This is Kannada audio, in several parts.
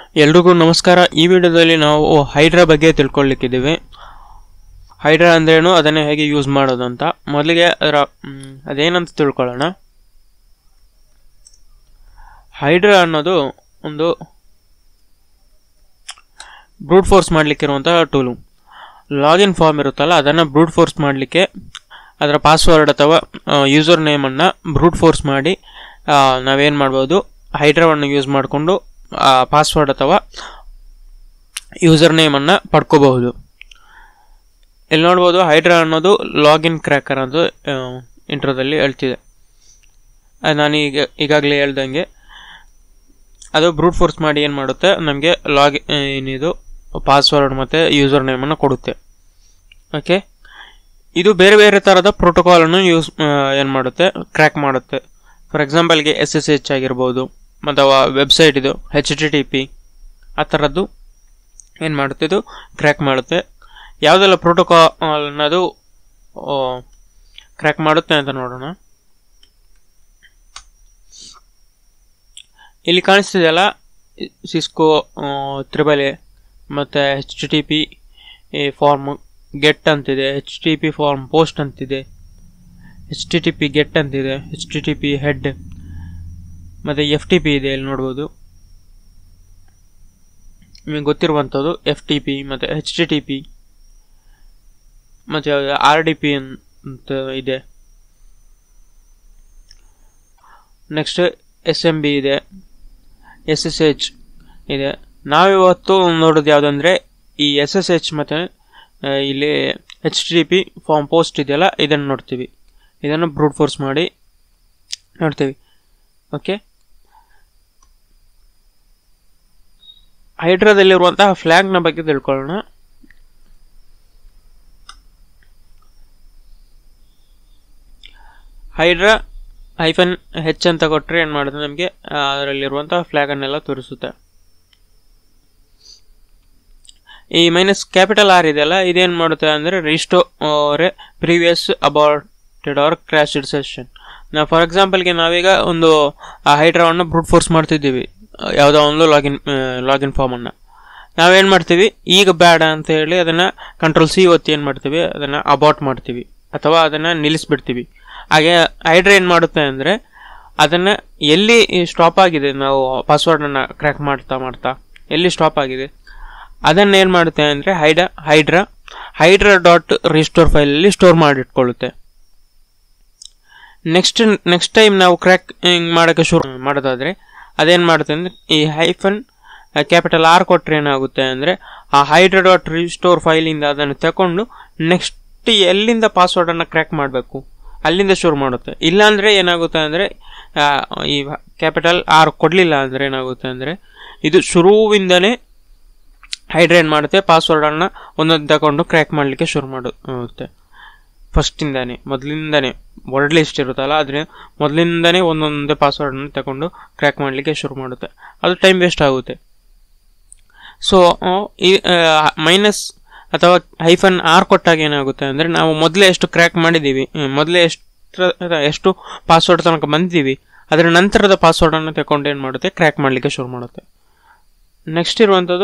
ಎಲ್ರಿಗೂ ನಮಸ್ಕಾರ ಈ ವಿಡಿಯೋದಲ್ಲಿ ನಾವು ಹೈಡ್ರಾ ಬಗ್ಗೆ ತಿಳ್ಕೊಳ್ಳಿಕ್ಕಿದ್ದೀವಿ ಹೈಡ್ರಾ ಅಂದ್ರೇನು ಅದನ್ನು ಹೇಗೆ ಯೂಸ್ ಮಾಡೋದು ಅಂತ ಮೊದಲಿಗೆ ಅದರ ಮ್, ಅದೇನಂತ ತಿಳ್ಕೊಳ್ಳೋಣ ಹೈಡ್ರಾ ಅನ್ನೋದು ಒಂದು ಬ್ರೂಟ್ ಫೋರ್ಸ್ ಮಾಡಲಿಕ್ಕಿರುವಂತಹ ಟೂಲು ಲಾಗಿನ್ ಫಾರ್ಮ್ ಇರುತ್ತಲ್ಲ ಅದನ್ನು ಬ್ರೂಟ್ ಫೋರ್ಸ್ ಮಾಡಲಿಕ್ಕೆ ಅದರ ಪಾಸ್ವರ್ಡ್ ಅಥವಾ ಯೂಸರ್ ನೇಮನ್ನು ಬ್ರೂಟ್ ಫೋರ್ಸ್ ಮಾಡಿ ಆ, ನಾವೇನು ಮಾಡ್ಬೋದು ಹೈಡ್ರಾವನ್ನು ಯೂಸ್ ಮಾಡಿಕೊಂಡು ಪಾಸ್ವರ್ಡ್ ಅಥವಾ ಯೂಸರ್ ನೇಮನ್ನು ಪಡ್ಕೋಬಹುದು ಇಲ್ಲಿ ನೋಡ್ಬೋದು ಹೈಡ್ರಾ ಅನ್ನೋದು ಲಾಗಿನ್ ಕ್ರ್ಯಾಕರ್ ಅಂತ ಇಂಟ್ರೋದಲ್ಲಿ ಹೇಳ್ತಿದೆ ಅದು ನಾನು ಈಗ ಈಗಾಗಲೇ ಹೇಳ್ದಂಗೆ ಅದು ಬ್ರೂಟ್ ಫೋರ್ಸ್ ಮಾಡಿ ಏನು ಮಾಡುತ್ತೆ ನಮಗೆ ಲಾಗ್ ಏನಿದು ಪಾಸ್ವರ್ಡ್ ಮತ್ತು ಯೂಸರ್ ನೇಮನ್ನು ಕೊಡುತ್ತೆ ಓಕೆ ಇದು ಬೇರೆ ಬೇರೆ ಥರದ ಪ್ರೋಟೋಕಾಲನ್ನು ಯೂಸ್ ಏನು ಮಾಡುತ್ತೆ ಕ್ರ್ಯಾಕ್ ಮಾಡುತ್ತೆ ಫಾರ್ ಎಕ್ಸಾಂಪಲ್ಗೆ ಎಸ್ ಎಸ್ ಎಚ್ ಆಗಿರ್ಬೋದು ಅಥವಾ ವೆಬ್ಸೈಟ್ ಇದು ಹೆಚ್ ಟಿ ಟಿ ಪಿ ಆ ಥರದ್ದು ಏನು ಮಾಡುತ್ತೆ ಇದು ಕ್ರ್ಯಾಕ್ ಮಾಡುತ್ತೆ ಯಾವುದೆಲ್ಲ ಪ್ರೋಟೋಕಾಲ್ ಅನ್ನೋದು ಕ್ರ್ಯಾಕ್ ಮಾಡುತ್ತೆ ಅಂತ ನೋಡೋಣ ಇಲ್ಲಿ ಕಾಣಿಸ್ತಿದೆಯಲ್ಲ ಸಿಸ್ಕೋ ತ್ರಿಬಲ್ ಎ ಮತ್ತು H T T P form get ಅಂತಿದೆ H T P form post ಅಂತಿದೆ H T T P get ಅಂತಿದೆ H T T P head ಮತ್ತು ಎಫ್ ಟಿ ಪಿ ಇದೆ ಇಲ್ಲಿ ನೋಡ್ಬೋದು ನಿಮಗೆ ಗೊತ್ತಿರುವಂಥದ್ದು ಎಫ್ ಟಿ ಪಿ ಮತ್ತು ಎಚ್ ಟಿ ಟಿ ಪಿ ಮತ್ತು ಆರ್ ಡಿ ಪಿ ಅಂತ ಇದೆ ನೆಕ್ಸ್ಟ್ ಎಸ್ ಎಮ್ ಬಿ ಇದೆ ಎಸ್ ಎಸ್ ಎಚ್ ಇದೆ ನಾವಿವತ್ತು ನೋಡೋದು ಯಾವುದಂದ್ರೆ ಈ ಎಸ್ ಎಸ್ ಎಚ್ ಮತ್ತು ಇಲ್ಲಿ H T P form post ಇದೆಯಲ್ಲ ಇದನ್ನು ನೋಡ್ತೀವಿ ಇದನ್ನು ಬ್ರೂಟ್ ಫೋರ್ಸ್ ಮಾಡಿ ನೋಡ್ತೀವಿ ಓಕೆ ಹೈಡ್ರಾದಲ್ಲಿರುವಂತಹ ಫ್ಲ್ಯಾಗ್ನ ಬಗ್ಗೆ ತಿಳ್ಕೊಳ್ಳೋಣ ಹೈಡ್ರಾ ಹೈಫನ್ ಹೆಚ್ ಅಂತ ಕೊಟ್ಟರೆ ಏನು ಮಾಡುತ್ತೆ ನಮಗೆ ಅದರಲ್ಲಿರುವಂತಹ ಫ್ಲ್ಯಾಗನ್ನೆಲ್ಲ ತೋರಿಸುತ್ತೆ ಈ ಮೈನಸ್ ಕ್ಯಾಪಿಟಲ್ ಆರ್ ಇದೆಯಲ್ಲ ಇದೇನು ಮಾಡುತ್ತೆ ಅಂದರೆ ರಿಸ್ಟೋ ಅವರೇ previous aborted or crashed session ನಾವು ಫಾರ್ ಎಕ್ಸಾಂಪಲ್ಗೆ ನಾವೀಗ ಒಂದು ಆ ಹೈಡ್ರಾವನ್ನು ಬ್ರೂಟ್ ಫೋರ್ಸ್ ಮಾಡ್ತಿದ್ದೀವಿ ಯಾವುದೋ ಒಂದು ಲಾಗಿನ್ ಲಾಗಿನ್ ಫಾರ್ಮನ್ನು ನಾವೇನು ಮಾಡ್ತೀವಿ ಈಗ ಬೇಡ ಅಂತ ಹೇಳಿ ಅದನ್ನು ಕಂಟ್ರೋಲ್ ಸಿ ಒತ್ತಿ ಏನು ಮಾಡ್ತೀವಿ ಅದನ್ನು ಅಬೌಟ್ ಮಾಡ್ತೀವಿ ಅಥವಾ ಅದನ್ನು ನಿಲ್ಲಿಸ್ಬಿಡ್ತೀವಿ ಹಾಗೆ ಹೈಡ್ರಾ ಏನು ಮಾಡುತ್ತೆ ಅಂದರೆ ಅದನ್ನು ಎಲ್ಲಿ ಸ್ಟಾಪ್ ಆಗಿದೆ ನಾವು ಪಾಸ್ವರ್ಡನ್ನು ಕ್ರ್ಯಾಕ್ ಮಾಡ್ತಾ ಮಾಡ್ತಾ ಎಲ್ಲಿ ಸ್ಟಾಪ್ ಆಗಿದೆ ಅದನ್ನು ಏನು ಮಾಡುತ್ತೆ ಅಂದರೆ ಹೈಡ ಹೈಡ್ರಾ ಹೈಡ್ರಾ ಡಾಟ್ ರಿಸ್ಟೋರ್ ಫೈಲಲ್ಲಿ ಸ್ಟೋರ್ ಮಾಡಿಟ್ಕೊಳ್ಳುತ್ತೆ ನೆಕ್ಸ್ಟ್ ನೆಕ್ಸ್ಟ್ ಟೈಮ್ ನಾವು ಕ್ರ್ಯಾಕ್ ಮಾಡೋಕ್ಕೆ ಶುರು ಮಾಡೋದಾದರೆ ಅದೇನು ಮಾಡುತ್ತೆ ಅಂದರೆ ಈ ಹೈಫನ್ ಕ್ಯಾಪಿಟಲ್ ಆರ್ ಕೊಟ್ಟರೆ ಏನಾಗುತ್ತೆ ಅಂದರೆ ಆ ಹೈಡ್ರಾ ಡಾಟ್ ರಿಸ್ಟೋರ್ ಫೈಲಿಂದ ಅದನ್ನು ತಗೊಂಡು ನೆಕ್ಸ್ಟ್ ಎಲ್ಲಿಂದ ಪಾಸ್ವರ್ಡನ್ನು ಕ್ರ್ಯಾಕ್ ಮಾಡಬೇಕು ಅಲ್ಲಿಂದ ಶುರು ಮಾಡುತ್ತೆ ಇಲ್ಲಾಂದರೆ ಏನಾಗುತ್ತೆ ಅಂದರೆ ಈ ಕ್ಯಾಪಿಟಲ್ ಆರ್ ಕೊಡಲಿಲ್ಲ ಅಂದರೆ ಏನಾಗುತ್ತೆ ಅಂದರೆ ಇದು ಶುರುವಿಂದನೇ ಹೈಡ್ರಾ ಏನು ಮಾಡುತ್ತೆ ಪಾಸ್ವರ್ಡನ್ನು ಒಂದೊಂದು ತಗೊಂಡು ಕ್ರ್ಯಾಕ್ ಮಾಡಲಿಕ್ಕೆ ಶುರು ಮಾಡುತ್ತೆ ಫಸ್ಟಿಂದಾನೆ ಮೊದಲಿಂದಾನೆ ವರ್ಡ್ ಲಿಸ್ಟ್ ಇರುತ್ತಲ್ಲ ಆದರೆ ಮೊದಲಿಂದನೇ ಒಂದೊಂದೇ ಪಾಸ್ವರ್ಡನ್ನು ತಗೊಂಡು ಕ್ರ್ಯಾಕ್ ಮಾಡಲಿಕ್ಕೆ ಶುರು ಮಾಡುತ್ತೆ ಅದು ಟೈಮ್ ವೇಸ್ಟ್ ಆಗುತ್ತೆ ಸೊ ಈ ಮೈನಸ್ ಅಥವಾ ಹೈಫನ್ ಆರ್ ಕೊಟ್ಟಾಗ ಏನಾಗುತ್ತೆ ಅಂದರೆ ನಾವು ಮೊದಲೇ ಎಷ್ಟು ಕ್ರ್ಯಾಕ್ ಮಾಡಿದ್ದೀವಿ ಮೊದಲೇ ಎಷ್ಟು ಎಷ್ಟು ಪಾಸ್ವರ್ಡ್ ತನಕ ಬಂದಿದ್ದೀವಿ ಅದರ ನಂತರದ ಪಾಸ್ವರ್ಡನ್ನು ತಗೊಂಡು ಏನು ಮಾಡುತ್ತೆ ಕ್ರ್ಯಾಕ್ ಮಾಡಲಿಕ್ಕೆ ಶುರು ಮಾಡುತ್ತೆ ನೆಕ್ಸ್ಟ್ ಇರುವಂಥದ್ದು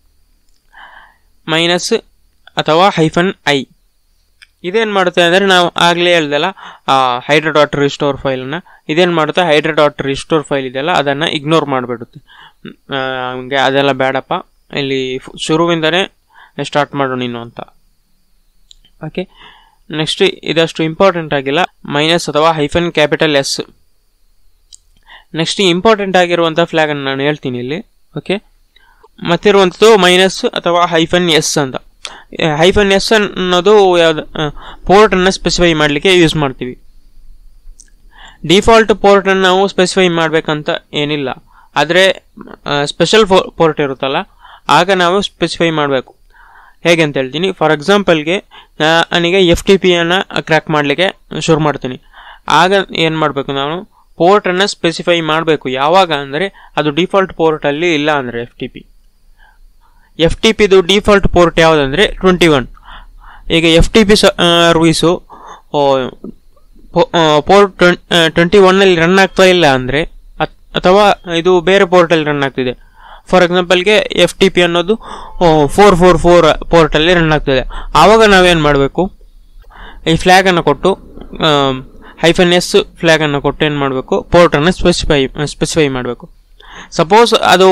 ಮೈನಸ್ ಅಥವಾ ಹೈಫನ್ ಐ ಇದೇನು ಮಾಡುತ್ತೆ ಅಂದರೆ ನಾವು ಆಗಲೇ ಹೇಳ್ದಲ್ಲ ಹೈಡ್ರಾ ಡಾಟ್ ರಿಸ್ಟೋರ್ ಫೈಲನ್ನು ಇದೇನು ಮಾಡುತ್ತೆ ಹೈಡ್ರಾ ಡಾಟ್ ರಿಸ್ಟೋರ್ ಫೈಲ್ ಇದೆಯಲ್ಲ ಅದನ್ನು ಇಗ್ನೋರ್ ಮಾಡಿಬಿಡುತ್ತೆ ಹಂಗೆ ಅದೆಲ್ಲ ಬೇಡಪ್ಪ ಇಲ್ಲಿ ಶುರುವಿಂದನೇ ಸ್ಟಾರ್ಟ್ ಮಾಡು ನೀನು ಅಂತ ಓಕೆ ನೆಕ್ಸ್ಟ್ ಇದಷ್ಟು ಇಂಪಾರ್ಟೆಂಟ್ ಆಗಿಲ್ಲ ಮೈನಸ್ ಅಥವಾ hyphen capital S next important ಆಗಿರುವಂಥ ಫ್ಲ್ಯಾಗನ್ನು ನಾನು ಹೇಳ್ತೀನಿ ಇಲ್ಲಿ ಓಕೆ ಮತ್ತಿರುವಂಥದ್ದು ಮೈನಸ್ ಅಥವಾ ಹೈಫನ್ ಎಸ್ ಅಂತ ಹೈಫನ್ ಎಸ್ ಅನ್ನೋದು ಯಾವ್ದು ಪೋರ್ಟನ್ನು ಸ್ಪೆಸಿಫೈ ಮಾಡಲಿಕ್ಕೆ ಯೂಸ್ ಮಾಡ್ತೀವಿ ಡಿಫಾಲ್ಟ್ ಪೋರ್ಟನ್ನು ನಾವು ಸ್ಪೆಸಿಫೈ ಮಾಡಬೇಕಂತ ಏನಿಲ್ಲ ಆದರೆ ಸ್ಪೆಷಲ್ ಪೋರ್ಟ್ ಇರುತ್ತಲ್ಲ ಆಗ ನಾವು ಸ್ಪೆಸಿಫೈ ಮಾಡಬೇಕು ಹೇಗೆ ಅಂತ ಹೇಳ್ತೀನಿ ಫಾರ್ ಎಕ್ಸಾಂಪಲ್ಗೆ ನನಗೆ ಎಫ್ ಟಿ ಪಿಯನ್ನು ಕ್ರ್ಯಾಕ್ ಮಾಡಲಿಕ್ಕೆ ಶುರು ಮಾಡ್ತೀನಿ ಆಗ ಏನು ಮಾಡಬೇಕು ನಾನು ಪೋರ್ಟನ್ನು ಸ್ಪೆಸಿಫೈ ಮಾಡಬೇಕು ಯಾವಾಗ ಅಂದರೆ ಅದು ಡಿಫಾಲ್ಟ್ ಪೋರ್ಟಲ್ಲಿ ಇಲ್ಲ ಅಂದರೆ F T P F T ಪಿದು ಡಿಫಾಲ್ಟ್ ಪೋರ್ಟ್ ಯಾವುದಂದರೆ ಟ್ವೆಂಟಿ ಒನ್ ಈಗ F T P service port twenty ಒನ್ನಲ್ಲಿ ರನ್ ಆಗ್ತಾ ಇಲ್ಲ ಅಂದರೆ ಅಥವಾ ಇದು ಬೇರೆ ಪೋರ್ಟಲ್ಲಿ ರನ್ ಆಗ್ತಿದೆ ಫಾರ್ ಎಕ್ಸಾಂಪಲ್ಗೆ ಎಫ್ ಟಿ ಪಿ ಅನ್ನೋದು ಫೋರ್ ಫೋರ್ ಫೋರ್ ಪೋರ್ಟಲ್ಲಿ ರನ್ ಆಗ್ತದೆ ಆವಾಗ ನಾವೇನು ಮಾಡಬೇಕು ಈ ಫ್ಲ್ಯಾಗನ್ನು ಕೊಟ್ಟು ಹೈಫನ್ ಎಸ್ ಫ್ಲ್ಯಾಗನ್ನು ಕೊಟ್ಟು ಏನು ಮಾಡಬೇಕು ಪೋರ್ಟನ್ನು ಸ್ಪೆಸಿಫೈ ಸ್ಪೆಸಿಫೈ ಮಾಡಬೇಕು ಸಪೋಸ್ ಅದು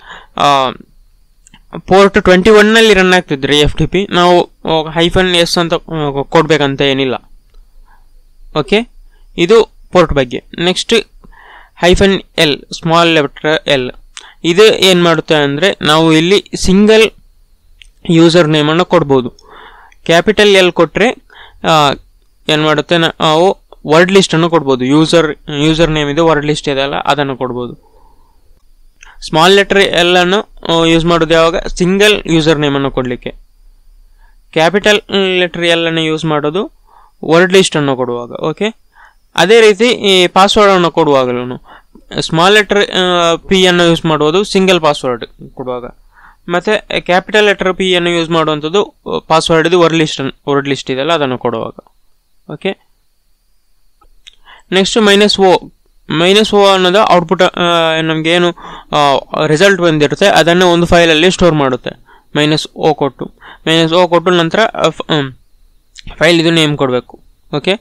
ಪೋರ್ಟ್ ಟ್ವೆಂಟಿ ಒನ್ನಲ್ಲಿ ರನ್ ಆಗ್ತಿದ್ರೆ ಎಫ್ ಟಿ ಪಿ ನಾವು ಹೈಫನ್ ಎಸ್ ಅಂತ ಆ, ಕೊಡ್ಬೇಕಂತ ಏನಿಲ್ಲ ಓಕೆ ಇದು ಪೋರ್ಟ್ ಬಗ್ಗೆ next hyphen L small letter L ಇದು ಏನು ಮಾಡುತ್ತೆ ಅಂದರೆ ನಾವು ಇಲ್ಲಿ ಸಿಂಗಲ್ ಯೂಸರ್ ನೇಮನ್ನು ಕೊಡ್ಬೋದು ಕ್ಯಾಪಿಟಲ್ ಎಲ್ ಕೊಟ್ಟರೆ ಏನು ಮಾಡುತ್ತೆ ನಾವು ವರ್ಡ್ ಲಿಸ್ಟನ್ನು ಕೊಡ್ಬೋದು ಯೂಸರ್ ಯೂಸರ್ ನೇಮ್ ಇದೆ ವರ್ಡ್ ಲಿಸ್ಟ್ ಇದೆಯಲ್ಲ ಅದನ್ನು ಕೊಡ್ಬೋದು ಸ್ಮಾಲ್ ಲೆಟರ್ ಎಲ್ ಅನ್ನು ಯೂಸ್ ಮಾಡೋದು ಯಾವಾಗ ಸಿಂಗಲ್ ಯೂಸರ್ ನೇಮನ್ನು ಕೊಡಲಿಕ್ಕೆ ಕ್ಯಾಪಿಟಲ್ ಲೆಟರ್ ಎಲ್ ಅನ್ನು ಯೂಸ್ ಮಾಡೋದು ವರ್ಡ್ ಲಿಸ್ಟನ್ನು ಕೊಡುವಾಗ ಓಕೆ ಅದೇ ರೀತಿ ಈ ಪಾಸ್ವರ್ಡನ್ನು ಕೊಡುವಾಗಲೂ ಸ್ಮಾಲ್ ಲೆಟರ್ ಪಿ ಅನ್ನು ಯೂಸ್ ಮಾಡುವುದು ಸಿಂಗಲ್ ಪಾಸ್ವರ್ಡ್ ಕೊಡುವಾಗ ಮತ್ತು ಕ್ಯಾಪಿಟಲ್ ಲೆಟರ್ ಪಿ ಅನ್ನು ಯೂಸ್ ಮಾಡುವಂಥದ್ದು ಪಾಸ್ವರ್ಡ್ ಇದು ವರ್ಡ್ ಲಿಸ್ಟ್ ವರ್ಡ್ ಲಿಸ್ಟ್ ಇದೆಯಲ್ಲ ಅದನ್ನು ಕೊಡುವಾಗ okay next minus O minus ಓ ಅನ್ನೋದು ಔಟ್ಪುಟ್ ನಮಗೆ ಏನು ರಿಸಲ್ಟ್ ಬಂದಿರುತ್ತೆ ಅದನ್ನು ಒಂದು ಫೈಲಲ್ಲಿ ಸ್ಟೋರ್ ಮಾಡುತ್ತೆ ಮೈನಸ್ ಓ ಕೊಟ್ಟು ಮೈನಸ್ ಓ ಕೊಟ್ಟು ನಂತರ ಫೈಲ್ ಇದು ನೇಮ್ ಕೊಡಬೇಕು ಓಕೆ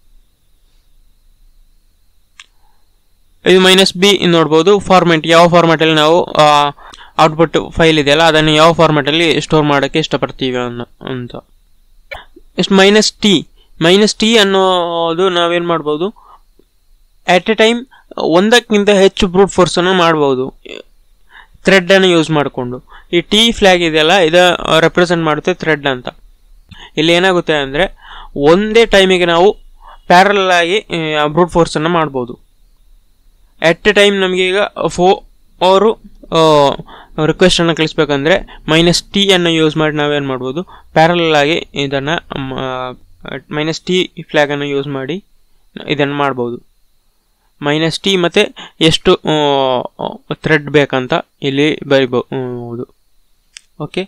ಇದು ಮೈನಸ್ ಬಿ ನೋಡ್ಬೋದು ಫಾರ್ಮೆಟ್ ಯಾವ ಫಾರ್ಮೆಟಲ್ಲಿ ನಾವು ಔಟ್ಪುಟ್ ಫೈಲ್ ಇದೆಯಲ್ಲ ಅದನ್ನು ಯಾವ ಫಾರ್ಮೆಟಲ್ಲಿ ಸ್ಟೋರ್ ಮಾಡೋಕ್ಕೆ ಇಷ್ಟಪಡ್ತೀವಿ ಅನ್ನೋ ಅಂತ ಎಷ್ಟು ಮೈನಸ್ ಟಿ ಮೈನಸ್ ಟಿ ಅನ್ನೋದು ನಾವೇನು ಮಾಡ್ಬೋದು ಆಟ್ ಎ ಟೈಮ್ ಒಂದಕ್ಕಿಂತ ಹೆಚ್ಚು ಬ್ರೂಟ್ ಫೋರ್ಸನ್ನು ಮಾಡ್ಬೋದು ಥ್ರೆಡನ್ನು ಯೂಸ್ ಮಾಡಿಕೊಂಡು ಈ ಟಿ ಫ್ಲ್ಯಾಗ್ ಇದೆಯಲ್ಲ ಇದು ರೆಪ್ರೆಸೆಂಟ್ ಮಾಡುತ್ತೆ ಥ್ರೆಡ್ ಅಂತ ಇಲ್ಲಿ ಏನಾಗುತ್ತೆ ಅಂದರೆ ಒಂದೇ ಟೈಮಿಗೆ ನಾವು ಪ್ಯಾರಲ್ ಆಗಿ ಬ್ರೂಟ್ ಫೋರ್ಸನ್ನು ಮಾಡ್ಬೋದು ಎಟ್ ಎ ಟೈಮ್ ನಮಗೆ ಈಗ ಫೋ ಅವರು ರಿಕ್ವೆಸ್ಟನ್ನು ಕಳಿಸ್ಬೇಕಂದ್ರೆ ಮೈನಸ್ ಟಿ ಅನ್ನು ಯೂಸ್ ಮಾಡಿ ನಾವೇನು ಮಾಡ್ಬೋದು ಪ್ಯಾರಲ್ ಆಗಿ ಇದನ್ನು ಮೈನಸ್ ಟಿ ಫ್ಲ್ಯಾಗನ್ನು ಯೂಸ್ ಮಾಡಿ ಇದನ್ನು ಮಾಡ್ಬೋದು ಮೈನಸ್ ಟಿ ಮತ್ತು ಎಷ್ಟು ಥ್ರೆಡ್ ಬೇಕಂತ ಇಲ್ಲಿ ಬರಿಬಹುದು ಓಕೆ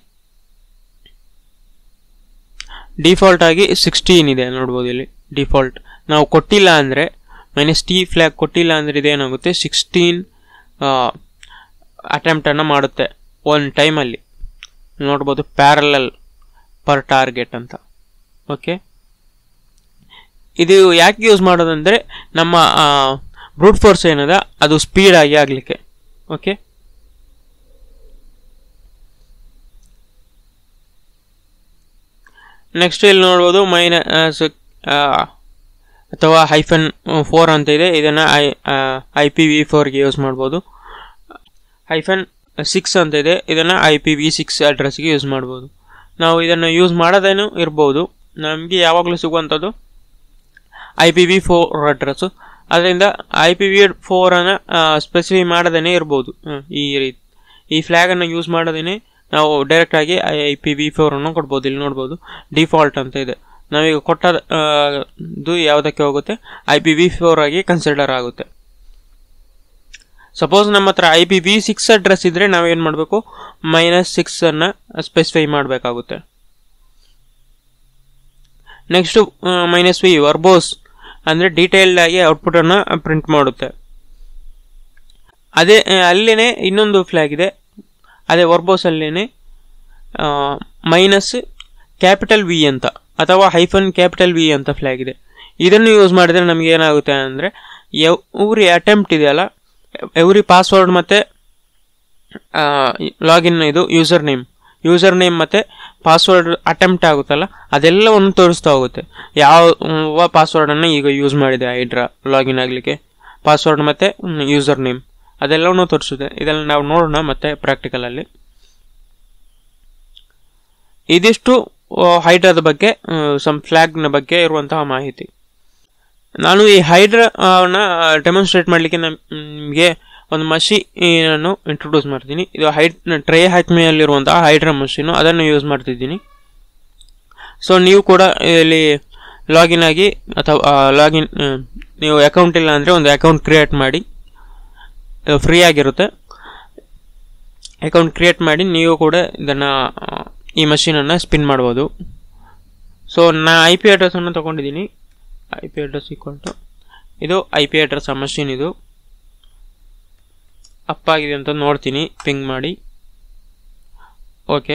ಡಿಫಾಲ್ಟ್ ಆಗಿ ಸಿಕ್ಸ್ಟೀನ್ ಇದೆ ನೋಡ್ಬೋದು ಇಲ್ಲಿ ಡಿಫಾಲ್ಟ್ ನಾವು ಕೊಟ್ಟಿಲ್ಲ ಅಂದರೆ ಮೈನಸ್ ಟಿ ಫ್ಲ್ಯಾಗ್ ಕೊಟ್ಟಿಲ್ಲ ಅಂದರೆ ಇದೇನಾಗುತ್ತೆ ಸಿಕ್ಸ್ಟೀನ್ ಅಟೆಂಪ್ಟನ್ನು ಮಾಡುತ್ತೆ ಒನ್ ಟೈಮಲ್ಲಿ ನೋಡ್ಬೋದು ಪ್ಯಾರಲಲ್ ಪರ್ ಟಾರ್ಗೆಟ್ ಅಂತ ಓಕೆ ಇದು ಯಾಕೆ ಯೂಸ್ ಮಾಡೋದಂದರೆ ನಮ್ಮ ಬ್ರೂಟ್ ಫೋರ್ಸ್ ಏನದ ಅದು ಸ್ಪೀಡಾಗಿ ಆಗಲಿಕ್ಕೆ ಓಕೆ ನೆಕ್ಸ್ಟ್ ಇಲ್ಲಿ ನೋಡ್ಬೋದು ಮೈನಸ್ ಅಥವಾ ಹೈಫನ್ ಫೋರ್ ಅಂತ ಇದೆ ಇದನ್ನು ಐ ಐ ಪಿ ವಿ ಫೋರ್ಗೆ ಯೂಸ್ ಮಾಡ್ಬೋದು ಹೈಫನ್ ಸಿಕ್ಸ್ ಅಂತ ಇದೆ ಇದನ್ನು ಐ ಪಿ ವಿ ಸಿಕ್ಸ್ ಅಡ್ರೆಸ್ಗೆ ಯೂಸ್ ಮಾಡ್ಬೋದು ನಾವು ಇದನ್ನು ಯೂಸ್ ಮಾಡೋದೇನು ಇರ್ಬೋದು ನಮಗೆ ಯಾವಾಗಲೂ ಸಿಗುವಂಥದ್ದು I P V four address ಅದರಿಂದ ಐ ಪಿ ವಿ ಫೋರನ್ನು ಸ್ಪೆಸಿಫೈ ಮಾಡದೇ ಇರ್ಬೋದು ಈ ರೀತಿ ಈ ಫ್ಲ್ಯಾಗನ್ನು ಯೂಸ್ ಮಾಡದೇ ನಾವು ಡೈರೆಕ್ಟಾಗಿ ಐ ಪಿ ವಿ ಫೋರನ್ನು ಕೊಡ್ಬೋದು ಇಲ್ಲಿ ನೋಡ್ಬೋದು ಡಿಫಾಲ್ಟ್ ಅಂತ ಇದೆ ನಾವೀಗ ಕೊಟ್ಟದ್ದು ಯಾವುದಕ್ಕೆ ಹೋಗುತ್ತೆ ಐ ಪಿ ವಿ ಫೋರ್ ಆಗಿ ಕನ್ಸಿಡರ್ ಆಗುತ್ತೆ ಸಪೋಸ್ ನಮ್ಮ ಹತ್ರ I P V six address ಇದ್ದರೆ ನಾವೇನು ಮಾಡಬೇಕು ಮೈನಸ್ ಸಿಕ್ಸನ್ನು ಸ್ಪೆಸಿಫೈ ಮಾಡಬೇಕಾಗುತ್ತೆ ನೆಕ್ಸ್ಟು ಮೈನಸ್ ವಿ ವರ್ಬೋಸ್ ಅಂದರೆ ಡೀಟೇಲ್ಡ್ ಆಗಿ ಔಟ್ಪುಟನ್ನು ಪ್ರಿಂಟ್ ಮಾಡುತ್ತೆ ಅದೇ ಅಲ್ಲೇ ಇನ್ನೊಂದು ಫ್ಲ್ಯಾಗ್ ಇದೆ ಅದೇ ವರ್ಬೋಸ್ ಅಲ್ಲೇ ಮೈನಸ್ ಕ್ಯಾಪಿಟಲ್ ವಿ ಅಂತ ಅಥವಾ ಹೈಫನ್ ಕ್ಯಾಪಿಟಲ್ ವಿ ಅಂತ ಫ್ಲ್ಯಾಗ್ ಇದೆ ಇದನ್ನು ಯೂಸ್ ಮಾಡಿದರೆ ನಮಗೆ ಏನಾಗುತ್ತೆ ಅಂದರೆ ಎವ್ರಿ ಅಟೆಂಪ್ಟ್ ಇದೆಯಲ್ಲ ಎವ್ರಿ ಪಾಸ್ವರ್ಡ್ ಮತ್ತು ಲಾಗಿನ್ ಇದು ಯೂಸರ್ ನೇಮ್ ಯೂಸರ್ ನೇಮ್ ಮತ್ತು ಪಾಸ್ವರ್ಡ್ ಅಟೆಂಪ್ಟ್ ಆಗುತ್ತಲ್ಲ ಅದೆಲ್ಲವನ್ನು ತೋರಿಸ್ತಾ ಹೋಗುತ್ತೆ ಯಾವ ಪಾಸ್ವರ್ಡನ್ನು ಈಗ ಯೂಸ್ ಮಾಡಿದೆ ಹೈಡ್ರಾ ಲಾಗಿನ್ ಆಗಲಿಕ್ಕೆ ಪಾಸ್ವರ್ಡ್ ಮತ್ತು ಯೂಸರ್ ನೇಮ್ ಅದೆಲ್ಲವನ್ನು ತೋರಿಸುತ್ತೆ ಇದೆಲ್ಲ ನಾವು ನೋಡೋಣ ಮತ್ತೆ ಪ್ರಾಕ್ಟಿಕಲಲ್ಲಿ ಇದಿಷ್ಟು ಹೈಡ್ರಾದ ಬಗ್ಗೆ ಸಮ್ ಫ್ಲ್ಯಾಗ್ನ ಬಗ್ಗೆ ಇರುವಂತಹ ಮಾಹಿತಿ ನಾನು ಈ ಹೈಡ್ರಾನ ಡೆಮಾನ್ಸ್ಟ್ರೇಟ್ ಮಾಡಲಿಕ್ಕೆ ನಿಮಗೆ ಒಂದು ಮಷೀನನ್ನು ಇಂಟ್ರೊಡ್ಯೂಸ್ ಮಾಡ್ತೀನಿ ಇದು ಹೈಡ್ ಟ್ರೇ ಹ್ಯಾಕ್ಮೆಯಲ್ಲಿರುವಂತಹ ಹೈಡ್ರಾ ಮಷೀನು ಅದನ್ನು ಯೂಸ್ ಮಾಡ್ತಿದ್ದೀನಿ ಸೊ ನೀವು ಕೂಡ ಇಲ್ಲಿ ಲಾಗಿನ್ ಆಗಿ ಅಥವಾ ಲಾಗಿನ್ ನೀವು ಅಕೌಂಟ್ ಇಲ್ಲ ಅಂದರೆ ಒಂದು ಅಕೌಂಟ್ ಕ್ರಿಯೇಟ್ ಮಾಡಿ ಫ್ರೀ ಆಗಿರುತ್ತೆ ಅಕೌಂಟ್ ಕ್ರಿಯೇಟ್ ಮಾಡಿ ನೀವು ಕೂಡ ಇದನ್ನು ಈ ಮಷೀನನ್ನು ಸ್ಪಿನ್ ಮಾಡ್ಬೋದು ಸೊ ನಾ ಐ ಪಿ ಅಡ್ರೆಸ್ಸನ್ನು ತೊಗೊಂಡಿದ್ದೀನಿ I P address equal to ಇದು ಐ ಪಿ ಅಡ್ರೆಸ್ ಆ ಮಷೀನ್ ಇದು ಅಪ್ ಆಗಿದೆ ಅಂತ ನೋಡ್ತೀನಿ ಪಿಂಗ್ ಮಾಡಿ ಓಕೆ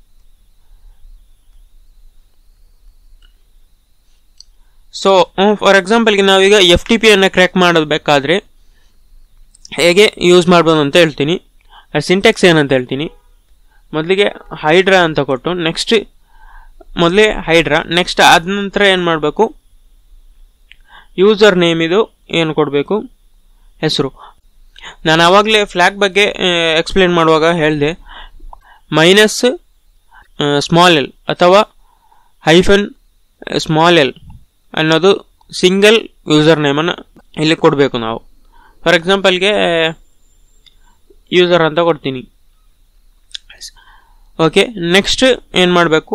ಸೊ ಫಾರ್ ಎಕ್ಸಾಂಪಲ್ಗೆ ನಾವೀಗ ಎಫ್ ಟಿ ಪಿಯನ್ನು ಕ್ರ್ಯಾಕ್ ಮಾಡಬೇಕಾದ್ರೆ ಹೇಗೆ ಯೂಸ್ ಮಾಡ್ಬೋದು ಅಂತ ಹೇಳ್ತೀನಿ ಸಿಂಟೆಕ್ಸ್ ಏನಂತ ಹೇಳ್ತೀನಿ ಮೊದಲಿಗೆ ಹೈಡ್ರಾ ಅಂತ ಕೊಟ್ಟು ನೆಕ್ಸ್ಟ್ ಮೊದಲೇ ಹೈಡ್ರಾ ನೆಕ್ಸ್ಟ್ ಆದ ನಂತರ ಏನು ಮಾಡಬೇಕು ಯೂಸರ್ ನೇಮ್ ಇದು ಏನು ಕೊಡಬೇಕು ಹೆಸರು ನಾನು ಆವಾಗಲೇ ಫ್ಲ್ಯಾಗ್ ಬಗ್ಗೆ ಎಕ್ಸ್ಪ್ಲೇನ್ ಮಾಡುವಾಗ ಹೇಳಿದೆ ಮೈನಸ್ ಸ್ಮಾಲ್ ಎಲ್ ಅಥವಾ ಹೈಫನ್ ಸ್ಮಾಲ್ ಎಲ್ ಅನ್ನೋದು ಸಿಂಗಲ್ ಯೂಸರ್ ನೇಮನ್ನು ಇಲ್ಲಿ ಕೊಡಬೇಕು ನಾವು ಫಾರ್ ಎಕ್ಸಾಂಪಲ್ಗೆ ಯೂಸರ್ ಅಂತ ಕೊಡ್ತೀನಿ ಓಕೆ ನೆಕ್ಸ್ಟ್ ಏನು ಮಾಡಬೇಕು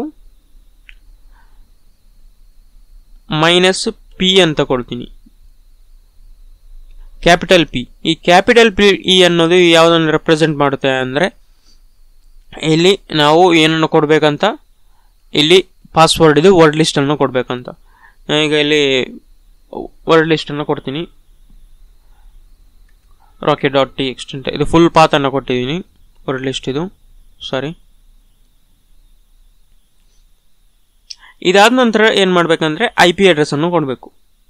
ಮೈನಸ್ ಪಿ ಅಂತ ಕೊಡ್ತೀನಿ ಕ್ಯಾಪಿಟಲ್ ಪಿ ಈ ಕ್ಯಾಪಿಟಲ್ ಪಿ ಇ ಅನ್ನೋದು ಯಾವುದನ್ನು ರೆಪ್ರೆಸೆಂಟ್ ಮಾಡುತ್ತೆ ಅಂದರೆ ಇಲ್ಲಿ ನಾವು ಏನನ್ನು ಕೊಡಬೇಕಂತ ಇಲ್ಲಿ ಪಾಸ್ವರ್ಡ್ ಇದು ವರ್ಡ್ ಲಿಸ್ಟನ್ನು ಕೊಡಬೇಕಂತ ಈಗ ಇಲ್ಲಿ ವರ್ಡ್ ಲಿಸ್ಟನ್ನು ಕೊಡ್ತೀನಿ ರಾಕೆಟ್ ಡಾಟ್ ಟಿ ಎಕ್ಸ್ಟೆಂಟ್ ಇದು ಫುಲ್ ಪಾತನ್ನು ಕೊಟ್ಟಿದ್ದೀನಿ ವರ್ಡ್ ಲಿಸ್ಟ್ ಇದು ಸಾರಿ ಇದಾದ ನಂತರ ಏನು ಮಾಡಬೇಕಂದ್ರೆ ಐ ಪಿ ಅಡ್ರೆಸ್ಸನ್ನು ಕೊಡಬೇಕು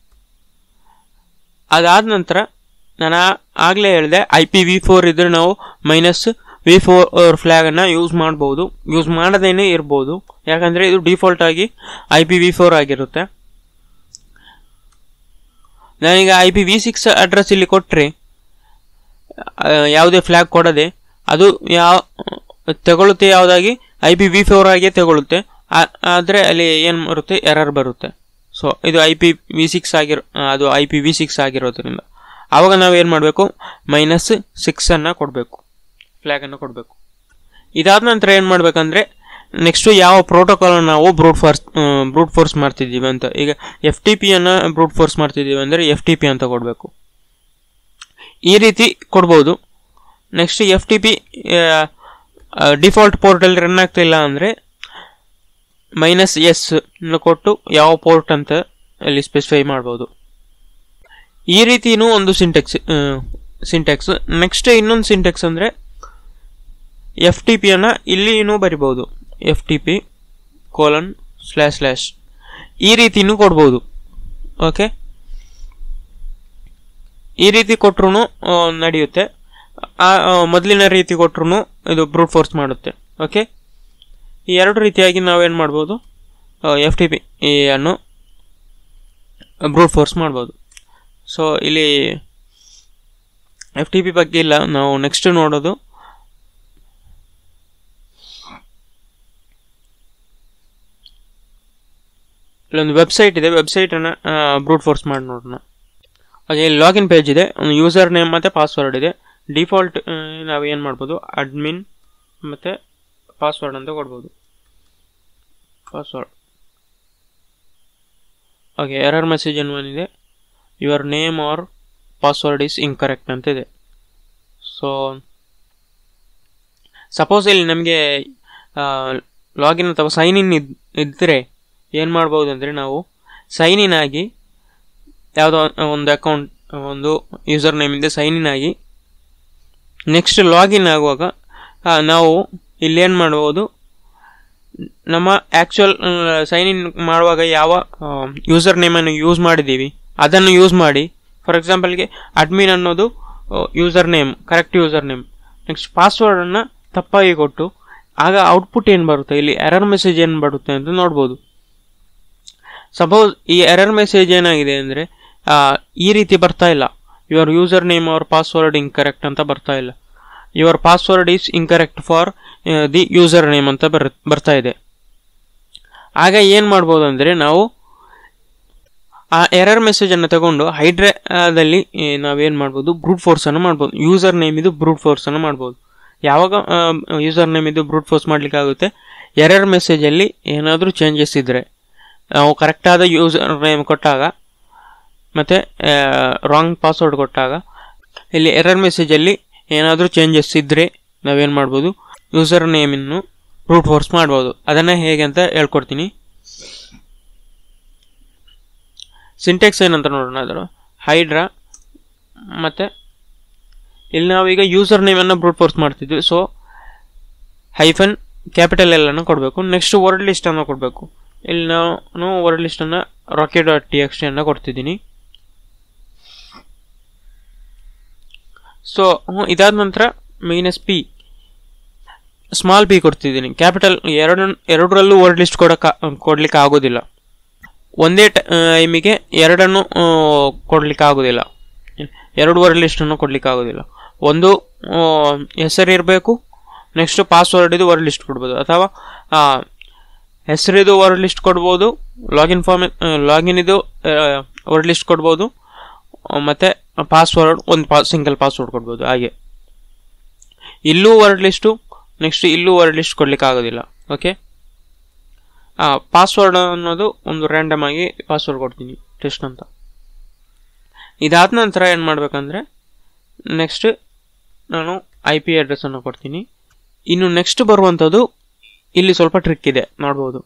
ಅದಾದ ನಂತರ ನಾನು ಆಗಲೇ ಹೇಳಿದೆ ಐ ಪಿ ವಿ ಫೋರ್ ಇದ್ರೆ ನಾವು ಮೈನಸ್ ವಿ ಫೋರ್ ಫ್ಲ್ಯಾಗನ್ನು ಯೂಸ್ ಮಾಡ್ಬೋದು ಯೂಸ್ ಮಾಡದೇನೆ ಇರ್ಬೋದು ಯಾಕಂದರೆ ಇದು ಡಿಫಾಲ್ಟ್ ಆಗಿ ಐ ಪಿ ವಿ ಫೋರ್ ಆಗಿರುತ್ತೆ ನಾನೀಗ I P V six address ಇಲ್ಲಿ ಕೊಟ್ಟರೆ ಯಾವುದೇ ಫ್ಲ್ಯಾಗ್ ಕೊಡದೆ ಅದು ಯಾವ ತಗೊಳುತ್ತೆ ಯಾವುದಾಗಿ ಐ ಪಿ ವಿ ಫೋರ್ ಆಗಿ ತಗೊಳುತ್ತೆ ಆದರೆ ಅಲ್ಲಿ ಏನು ಬರುತ್ತೆ ಎರರ್ ಬರುತ್ತೆ ಸೊ ಇದು ಐ ಪಿ ವಿ ಸಿಕ್ಸ್ ಆಗಿರೋ ಅದು ಐ ಪಿ ವಿ ಸಿಕ್ಸ್ ಆಗಿರೋದ್ರಿಂದ ಆವಾಗ ನಾವು ಏನು ಮಾಡಬೇಕು ಮೈನಸ್ ಸಿಕ್ಸನ್ನು ಕೊಡಬೇಕು ಫ್ಲ್ಯಾಗನ್ನು ಕೊಡಬೇಕು ಇದಾದ ನಂತರ ಏನು ಮಾಡಬೇಕಂದ್ರೆ ನೆಕ್ಸ್ಟು ಯಾವ ಪ್ರೋಟೋಕಾಲನ್ನು ನಾವು ಬ್ರೂಟ್ ಫೋರ್ಸ್ ಬ್ರೂಟ್ ಫೋರ್ಸ್ ಮಾಡ್ತಿದ್ದೀವಿ ಅಂತ ಈಗ ಎಫ್ ಟಿ ಪಿಯನ್ನು ಬ್ರೂಟ್ ಫೋರ್ಸ್ ಮಾಡ್ತಿದ್ದೀವಿ ಅಂದರೆ ಎಫ್ ಟಿ ಪಿ ಅಂತ ಕೊಡಬೇಕು ಈ ರೀತಿ ಕೊಡ್ಬೋದು next F T P default ಪೋರ್ಟಲ್ಲಿ ರನ್ ಆಗ್ತಿಲ್ಲ ಅಂದರೆ ಮೈನಸ್ ಎಸ್ ಕೊಟ್ಟು ಯಾವ ಪೋರ್ಟ್ ಅಂತ ಅಲ್ಲಿ ಸ್ಪೆಸಿಫೈ ಮಾಡ್ಬೋದು ಈ ರೀತಿನೂ ಒಂದು ಸಿಂಟೆಕ್ಸ್ ಸಿಂಟೆಕ್ಸ್ ನೆಕ್ಸ್ಟ್ ಇನ್ನೊಂದು ಸಿಂಟೆಕ್ಸ್ ಅಂದರೆ ಎಫ್ ಟಿ ಪಿಯನ್ನು ಇಲ್ಲಿನೂ ಬರಿಬೋದು F T P colon slash slash ಈ ರೀತಿನೂ ಕೊಡ್ಬೋದು ಓಕೆ ಈ ರೀತಿ ಕೊಟ್ರು ನಡೆಯುತ್ತೆ ಮೊದಲಿನ ರೀತಿ ಕೊಟ್ರು ಇದು ಬ್ರೂಟ್ ಫೋರ್ಸ್ ಮಾಡುತ್ತೆ ಓಕೆ ಈ ಎರಡು ರೀತಿಯಾಗಿ ನಾವೇನು ಮಾಡ್ಬೋದು ಎಫ್ ಟಿ ಪಿ ಅನ್ನು ಬ್ರೂಟ್ ಫೋರ್ಸ್ ಮಾಡ್ಬೋದು ಸೊ ಇಲ್ಲಿ ಎಫ್ ಟಿ ಪಿ ಬಗ್ಗೆ ಇಲ್ಲ ನಾವು ನೆಕ್ಸ್ಟ್ ನೋಡೋದು ಇಲ್ಲೊಂದು ವೆಬ್ಸೈಟ್ ಇದೆ ವೆಬ್ಸೈಟನ್ನು ಬ್ರೂಟ್ ಫೋರ್ಸ್ ಮಾಡಿ ನೋಡೋಣ ಹಾಗೆ ಇಲ್ಲಿ ಲಾಗಿನ್ ಪೇಜ್ ಇದೆ ಒಂದು ಯೂಸರ್ ನೇಮ್ ಮತ್ತು ಪಾಸ್ವರ್ಡ್ ಇದೆ ಡಿಫಾಲ್ಟ್ ನಾವು ಏನು ಮಾಡ್ಬೋದು ಅಡ್ಮಿನ್ ಮತ್ತು ಪಾಸ್ವರ್ಡ್ ಅಂತ ಕೊಡ್ಬೋದು ಪಾಸ್ವರ್ಡ್ ಓಕೆ ಎರರ್ ಮೆಸೇಜ್ ಏನು ಬಂದಿದೆ your name or password is incorrect ಅಂತ ಇದೆ ಸೊ ಸಪೋಸ್ ಇಲ್ಲಿ ನಮಗೆ ಲಾಗಿನ್ ಅಥವಾ ಸೈನ್ ಇನ್ ಇದ್ ಇದ್ದರೆ ಏನು ಮಾಡ್ಬೋದು ಅಂದರೆ ನಾವು ಸೈನ್ ಇನ್ ಆಗಿ ಯಾವುದೋ ಒಂದು ಅಕೌಂಟ್ ಒಂದು ಯೂಸರ್ ನೇಮಿಂದ ಸೈನ್ ಇನ್ ಆಗಿ ನೆಕ್ಸ್ಟ್ ಲಾಗಿನ್ ಆಗುವಾಗ ನಾವು ಇಲ್ಲೇನು ಮಾಡ್ಬೋದು ನಮ್ಮ ಆ್ಯಕ್ಚುಯಲ್ ಸೈನ್ ಇನ್ ಮಾಡುವಾಗ ಯಾವ ಯೂಸರ್ ನೇಮನ್ನು ಯೂಸ್ ಮಾಡಿದ್ದೀವಿ ಅದನ್ನು ಯೂಸ್ ಮಾಡಿ ಫಾರ್ ಎಕ್ಸಾಂಪಲ್ಗೆ ಅಡ್ಮಿನ್ ಅನ್ನೋದು user name correct user name next ಪಾಸ್ವರ್ಡನ್ನು ತಪ್ಪಾಗಿ ಕೊಟ್ಟು ಆಗ ಔಟ್ಪುಟ್ ಏನು ಬರುತ್ತೆ ಇಲ್ಲಿ ಎರರ್ ಮೆಸೇಜ್ ಏನು ಬರುತ್ತೆ ಅಂತ ನೋಡ್ಬೋದು ಸಪೋಸ್ ಈ ಎರರ್ ಮೆಸೇಜ್ ಏನಾಗಿದೆ ಅಂದರೆ ಈ ರೀತಿ ಬರ್ತಾ ಇಲ್ಲ your user name or password incorrect ಅಂತ ಬರ್ತಾ ಇಲ್ಲ your password is incorrect for the user name ಅಂತ ಬರ್ ಬರ್ತಾ ಇದೆ ಆಗ ಏನು ಮಾಡ್ಬೋದು ಅಂದರೆ ನಾವು ಆ ಎರರ್ ಮೆಸೇಜನ್ನು ತಗೊಂಡು ಹೈಡ್ರಾದಲ್ಲಿ ನಾವೇನು ಮಾಡ್ಬೋದು ಬ್ರೂಟ್ ಫೋರ್ಸನ್ನು ಮಾಡ್ಬೋದು ಯೂಸರ್ ನೇಮ್ ಇದು ಬ್ರೂಟ್ ಫೋರ್ಸನ್ನು ಮಾಡ್ಬೋದು ಯಾವಾಗ ಯೂಸರ್ ನೇಮ್ ಇದು ಬ್ರೂಟ್ ಫೋರ್ಸ್ ಮಾಡಲಿಕ್ಕೆ ಆಗುತ್ತೆ ಎರರ್ ಮೆಸೇಜಲ್ಲಿ ಏನಾದರೂ ಚೇಂಜಸ್ ಇದ್ದರೆ ನಾವು ಕರೆಕ್ಟಾದ ಯೂಸರ್ ನೇಮ್ ಕೊಟ್ಟಾಗ ಮತ್ತು ರಾಂಗ್ ಪಾಸ್ವರ್ಡ್ ಕೊಟ್ಟಾಗ ಇಲ್ಲಿ ಎರರ್ ಮೆಸೇಜಲ್ಲಿ ಏನಾದರೂ ಚೇಂಜಸ್ ಇದ್ದರೆ ನಾವೇನು ಮಾಡ್ಬೋದು ಯೂಸರ್ ನೇಮನ್ನು ಬ್ರೂಟ್ ಫೋರ್ಸ್ ಮಾಡ್ಬೋದು ಅದನ್ನು ಹೇಗೆ ಅಂತ ಹೇಳ್ಕೊಡ್ತೀನಿ ಸಿಂಟೆಕ್ಸ್ ಏನಂತ ನೋಡೋಣ ಅದರ ಹೈಡ್ರಾ ಮತ್ತು ಇಲ್ಲಿ ನಾವೀಗ ಯೂಸರ್ ನೇಮನ್ನು ಬ್ರೂಟ್ ಫೋರ್ಸ್ ಮಾಡ್ತಿದ್ವಿ ಸೊ ಹೈಫನ್ ಕ್ಯಾಪಿಟಲ್ ಎಲ್ಲನ್ನು ಕೊಡಬೇಕು ನೆಕ್ಸ್ಟ್ ವರ್ಡ್ ಲಿಸ್ಟನ್ನು ಕೊಡಬೇಕು ಇಲ್ಲಿ ನಾನು ವರ್ಡ್ ಲಿಸ್ಟನ್ನು ರಾಕೆಟ್ ಡಾಟ್ ಟಿ ಎಕ್ಸ್ ಅನ್ನು ಕೊಡ್ತಿದ್ದೀನಿ ಸೊ ಇದಾದ ನಂತರ ಮೈನಸ್ ಪಿ ಸ್ಮಾಲ್ ಪಿ ಕೊಡ್ತಿದ್ದೀನಿ ಕ್ಯಾಪಿಟಲ್ ಎರಡು ಎರಡರಲ್ಲೂ ವರ್ಡ್ ಲಿಸ್ಟ್ ಕೊಡಕ್ಕೆ ಕೊಡ್ಲಿಕ್ಕೆ ಆಗೋದಿಲ್ಲ ಒಂದೇ ಟೈಮಿಗೆ ಎರಡನ್ನು ಕೊಡ್ಲಿಕ್ಕೆ ಆಗೋದಿಲ್ಲ ಎರಡು ವರ್ಡ್ ಲಿಸ್ಟನ್ನು ಕೊಡ್ಲಿಕ್ಕೆ ಆಗೋದಿಲ್ಲ ಒಂದು ಹೆಸರು ಇರಬೇಕು ನೆಕ್ಸ್ಟ್ ಪಾಸ್ವರ್ಡ್ ಇದು ವರ್ಡ್ ಲಿಸ್ಟ್ ಕೊಡ್ಬೋದು ಅಥವಾ ಹೆಸರಿದು ವರ್ಡ್ ಲಿಸ್ಟ್ ಕೊಡ್ಬೋದು ಲಾಗಿನ್ ಫಾರ್ಮ್ ಲಾಗಿನ್ ಇದು ವರ್ಡ್ ಲಿಸ್ಟ್ ಕೊಡ್ಬೋದು ಮತ್ತು ಪಾಸ್ವರ್ಡ್ ಒಂದು ಪಾ ಸಿಂಗಲ್ ಪಾಸ್ವರ್ಡ್ ಕೊಡ್ಬೋದು ಹಾಗೆ ಇಲ್ಲೂ ವರ್ಡ್ ಲಿಸ್ಟು ನೆಕ್ಸ್ಟ್ ಇಲ್ಲೂ ವರ್ಡ್ ಲಿಸ್ಟ್ ಕೊಡ್ಲಿಕ್ಕೆ ಆಗೋದಿಲ್ಲ ಓಕೆ ಪಾಸ್ವರ್ಡ್ ಅನ್ನೋದು ಒಂದು ರ್ಯಾಂಡಮ್ ಆಗಿ ಪಾಸ್ವರ್ಡ್ ಕೊಡ್ತೀನಿ ಟೆಸ್ಟ್ ಅಂತ ಇದಾದ ನಂತರ ಏನು ಮಾಡಬೇಕಂದ್ರೆ ನೆಕ್ಸ್ಟ್ ನಾನು ಐ ಪಿ ಅಡ್ರೆಸ್ಸನ್ನು ಕೊಡ್ತೀನಿ ಇನ್ನು ನೆಕ್ಸ್ಟ್ ಬರುವಂಥದ್ದು ಇಲ್ಲಿ ಸ್ವಲ್ಪ ಟ್ರಿಕ್ ಇದೆ ನೋಡ್ಬೋದು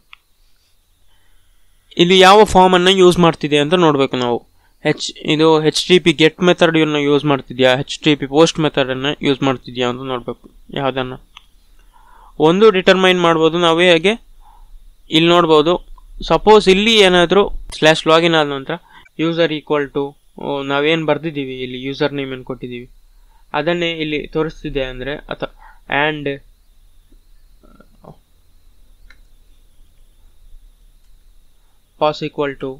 ಇಲ್ಲಿ ಯಾವ ಫಾರ್ಮನ್ನು ಯೂಸ್ ಮಾಡ್ತಿದೆ ಅಂತ ನೋಡಬೇಕು ನಾವು ಹೆಚ್ ಇದು ಹೆಚ್ ಟಿ ಪಿ ಗೆಟ್ ಮೆಥಡನ್ನು ಯೂಸ್ ಮಾಡ್ತಿದ್ಯಾ ಹೆಚ್ ಟಿ ಪಿ ಪೋಸ್ಟ್ ಮೆಥಡನ್ನು ಯೂಸ್ ಮಾಡ್ತಿದ್ಯಾ ಅಂತ ನೋಡಬೇಕು ಯಾವುದನ್ನು ಒಂದು ಡಿಟರ್ಮೈನ್ ಮಾಡ್ಬೋದು ನಾವು ಹೇಗೆ ಇಲ್ಲಿ ನೋಡ್ಬೋದು ಸಪೋಸ್ ಇಲ್ಲಿ ಏನಾದರೂ ಸ್ಲ್ಯಾಶ್ ಲಾಗಿನ್ ಆದ ನಂತರ ಯೂಸರ್ ಈಕ್ವಲ್ ಟು ನಾವೇನು ಬರ್ದಿದ್ದೀವಿ ಇಲ್ಲಿ ಯೂಸರ್ ನೇಮ್ ಏನು ಕೊಟ್ಟಿದ್ದೀವಿ ಅದನ್ನೇ ಇಲ್ಲಿ ತೋರಿಸ್ತಿದೆ ಅಂದರೆ ಅಥವಾ and pass equal to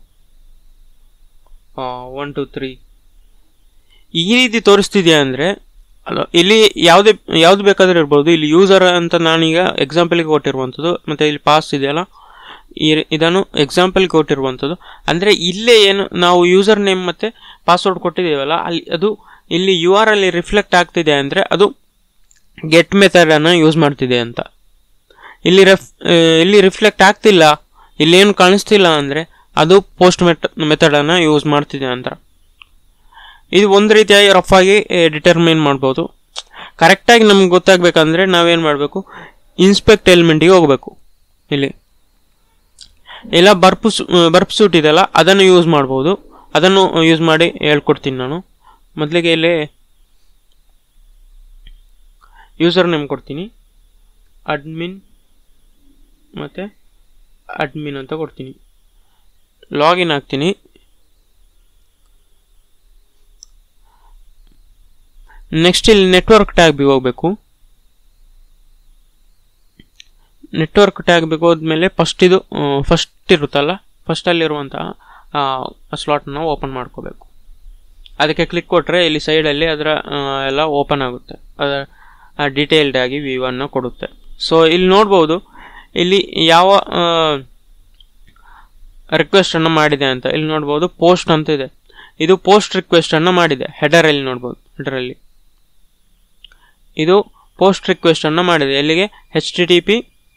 one two three ಈ ರೀತಿ ತೋರಿಸ್ತಿದ್ಯಾ ಅಂದರೆ ಅಲ್ಲ ಇಲ್ಲಿ ಯಾವುದೇ ಯಾವ್ದು ಬೇಕಾದರೂ ಇರ್ಬೋದು ಇಲ್ಲಿ ಯೂಸರ್ ಅಂತ ನಾನೀಗ ಎಕ್ಸಾಂಪಲ್ಗೆ ಕೊಟ್ಟಿರುವಂಥದ್ದು ಮತ್ತು ಇಲ್ಲಿ ಪಾಸ್ ಇದೆಯಲ್ಲ ಈ ಇದನ್ನು ಎಕ್ಸಾಂಪಲ್ಗೆ ಕೊಟ್ಟಿರುವಂಥದ್ದು ಅಂದರೆ ಇಲ್ಲೇ ಏನು ನಾವು ಯೂಸರ್ ನೇಮ್ ಮತ್ತು ಪಾಸ್ವರ್ಡ್ ಕೊಟ್ಟಿದ್ದೀವಲ್ಲ ಅಲ್ಲಿ ಅದು ಇಲ್ಲಿ ಯು ಆರ್ ಅಲ್ಲಿ ರಿಫ್ಲೆಕ್ಟ್ ಆಗ್ತಿದೆ ಅಂದರೆ ಅದು ಗೆಟ್ ಮೆಥಡನ್ನು ಯೂಸ್ ಮಾಡ್ತಿದೆ ಅಂತ ಇಲ್ಲಿ ರೆಫ್ ಇಲ್ಲಿ ರಿಫ್ಲೆಕ್ಟ್ ಆಗ್ತಿಲ್ಲ ಇಲ್ಲೇನು ಕಾಣಿಸ್ತಿಲ್ಲ ಅಂದರೆ ಅದು ಪೋಸ್ಟ್ ಮೆಟ್ ಮೆಥಡನ್ನು ಯೂಸ್ ಮಾಡ್ತಿದೆ ಅಂತ ಇದು ಒಂದು ರೀತಿಯಾಗಿ ರಫ್ ಆಗಿ ಡಿಟರ್ಮೈನ್ ಮಾಡ್ಬೋದು ಕರೆಕ್ಟಾಗಿ ನಮ್ಗೆ ಗೊತ್ತಾಗಬೇಕಂದ್ರೆ ನಾವೇನು ಮಾಡಬೇಕು ಇನ್ಸ್ಪೆಕ್ಟ್ ಎಲಿಮೆಂಟಿಗೆ ಹೋಗಬೇಕು ಇಲ್ಲಿ ಇಲ್ಲ ಬರ್ಪ್ ಬರ್ಪ್ ಸೂಟ್ ಇದೆಯಲ್ಲ ಅದನ್ನು ಯೂಸ್ ಮಾಡ್ಬೋದು ಅದನ್ನು ಯೂಸ್ ಮಾಡಿ ಹೇಳ್ಕೊಡ್ತೀನಿ ನಾನು ಮೊದಲಿಗೆ ಇಲ್ಲಿ ಯೂಸರ್ ನೇಮ್ ಕೊಡ್ತೀನಿ ಅಡ್ಮಿನ್ ಮತ್ತು ಅಡ್ಮಿನ್ ಅಂತ ಕೊಡ್ತೀನಿ ಲಾಗಿನ್ ಆಗ್ತೀನಿ ನೆಕ್ಸ್ಟ್ ಇಲ್ಲಿ ನೆಟ್ವರ್ಕ್ ಟ್ಯಾಗ್ಗೆ ಹೋಗಬೇಕು ನೆಟ್ವರ್ಕ್ ಟ್ಯಾಗ್ಗೆ ಹೋದ್ಮೇಲೆ ಫಸ್ಟ್ ಇದು ಫಸ್ಟ್ ಇರುತ್ತಲ್ಲ ಫಸ್ಟಲ್ಲಿರುವಂತಹ ಸ್ಲಾಟ್ನ ಓಪನ್ ಮಾಡ್ಕೋಬೇಕು ಅದಕ್ಕೆ ಕ್ಲಿಕ್ ಕೊಟ್ಟರೆ ಇಲ್ಲಿ ಸೈಡಲ್ಲಿ ಅದರ ಎಲ್ಲ ಓಪನ್ ಆಗುತ್ತೆ ಅದರ ಡೀಟೇಲ್ಡ್ ಆಗಿ ವ್ಯೂವನ್ನು ಕೊಡುತ್ತೆ ಸೊ ಇಲ್ಲಿ ನೋಡ್ಬೋದು ಇಲ್ಲಿ ಯಾವ ರಿಕ್ವೆಸ್ಟನ್ನು ಮಾಡಿದೆ ಅಂತ ಇಲ್ಲಿ ನೋಡ್ಬೋದು ಪೋಸ್ಟ್ ಅಂತ ಇದೆ ಇದು ಪೋಸ್ಟ್ ರಿಕ್ವೆಸ್ಟನ್ನು ಮಾಡಿದೆ ಹೆಡರಲ್ಲಿ ನೋಡ್ಬೋದು ಹೆಡರಲ್ಲಿ ಇದು ಪೋಸ್ಟ್ ರಿಕ್ವೆಸ್ಟನ್ನು ಮಾಡಿದೆ ಎಲ್ಲಿಗೆ H T T P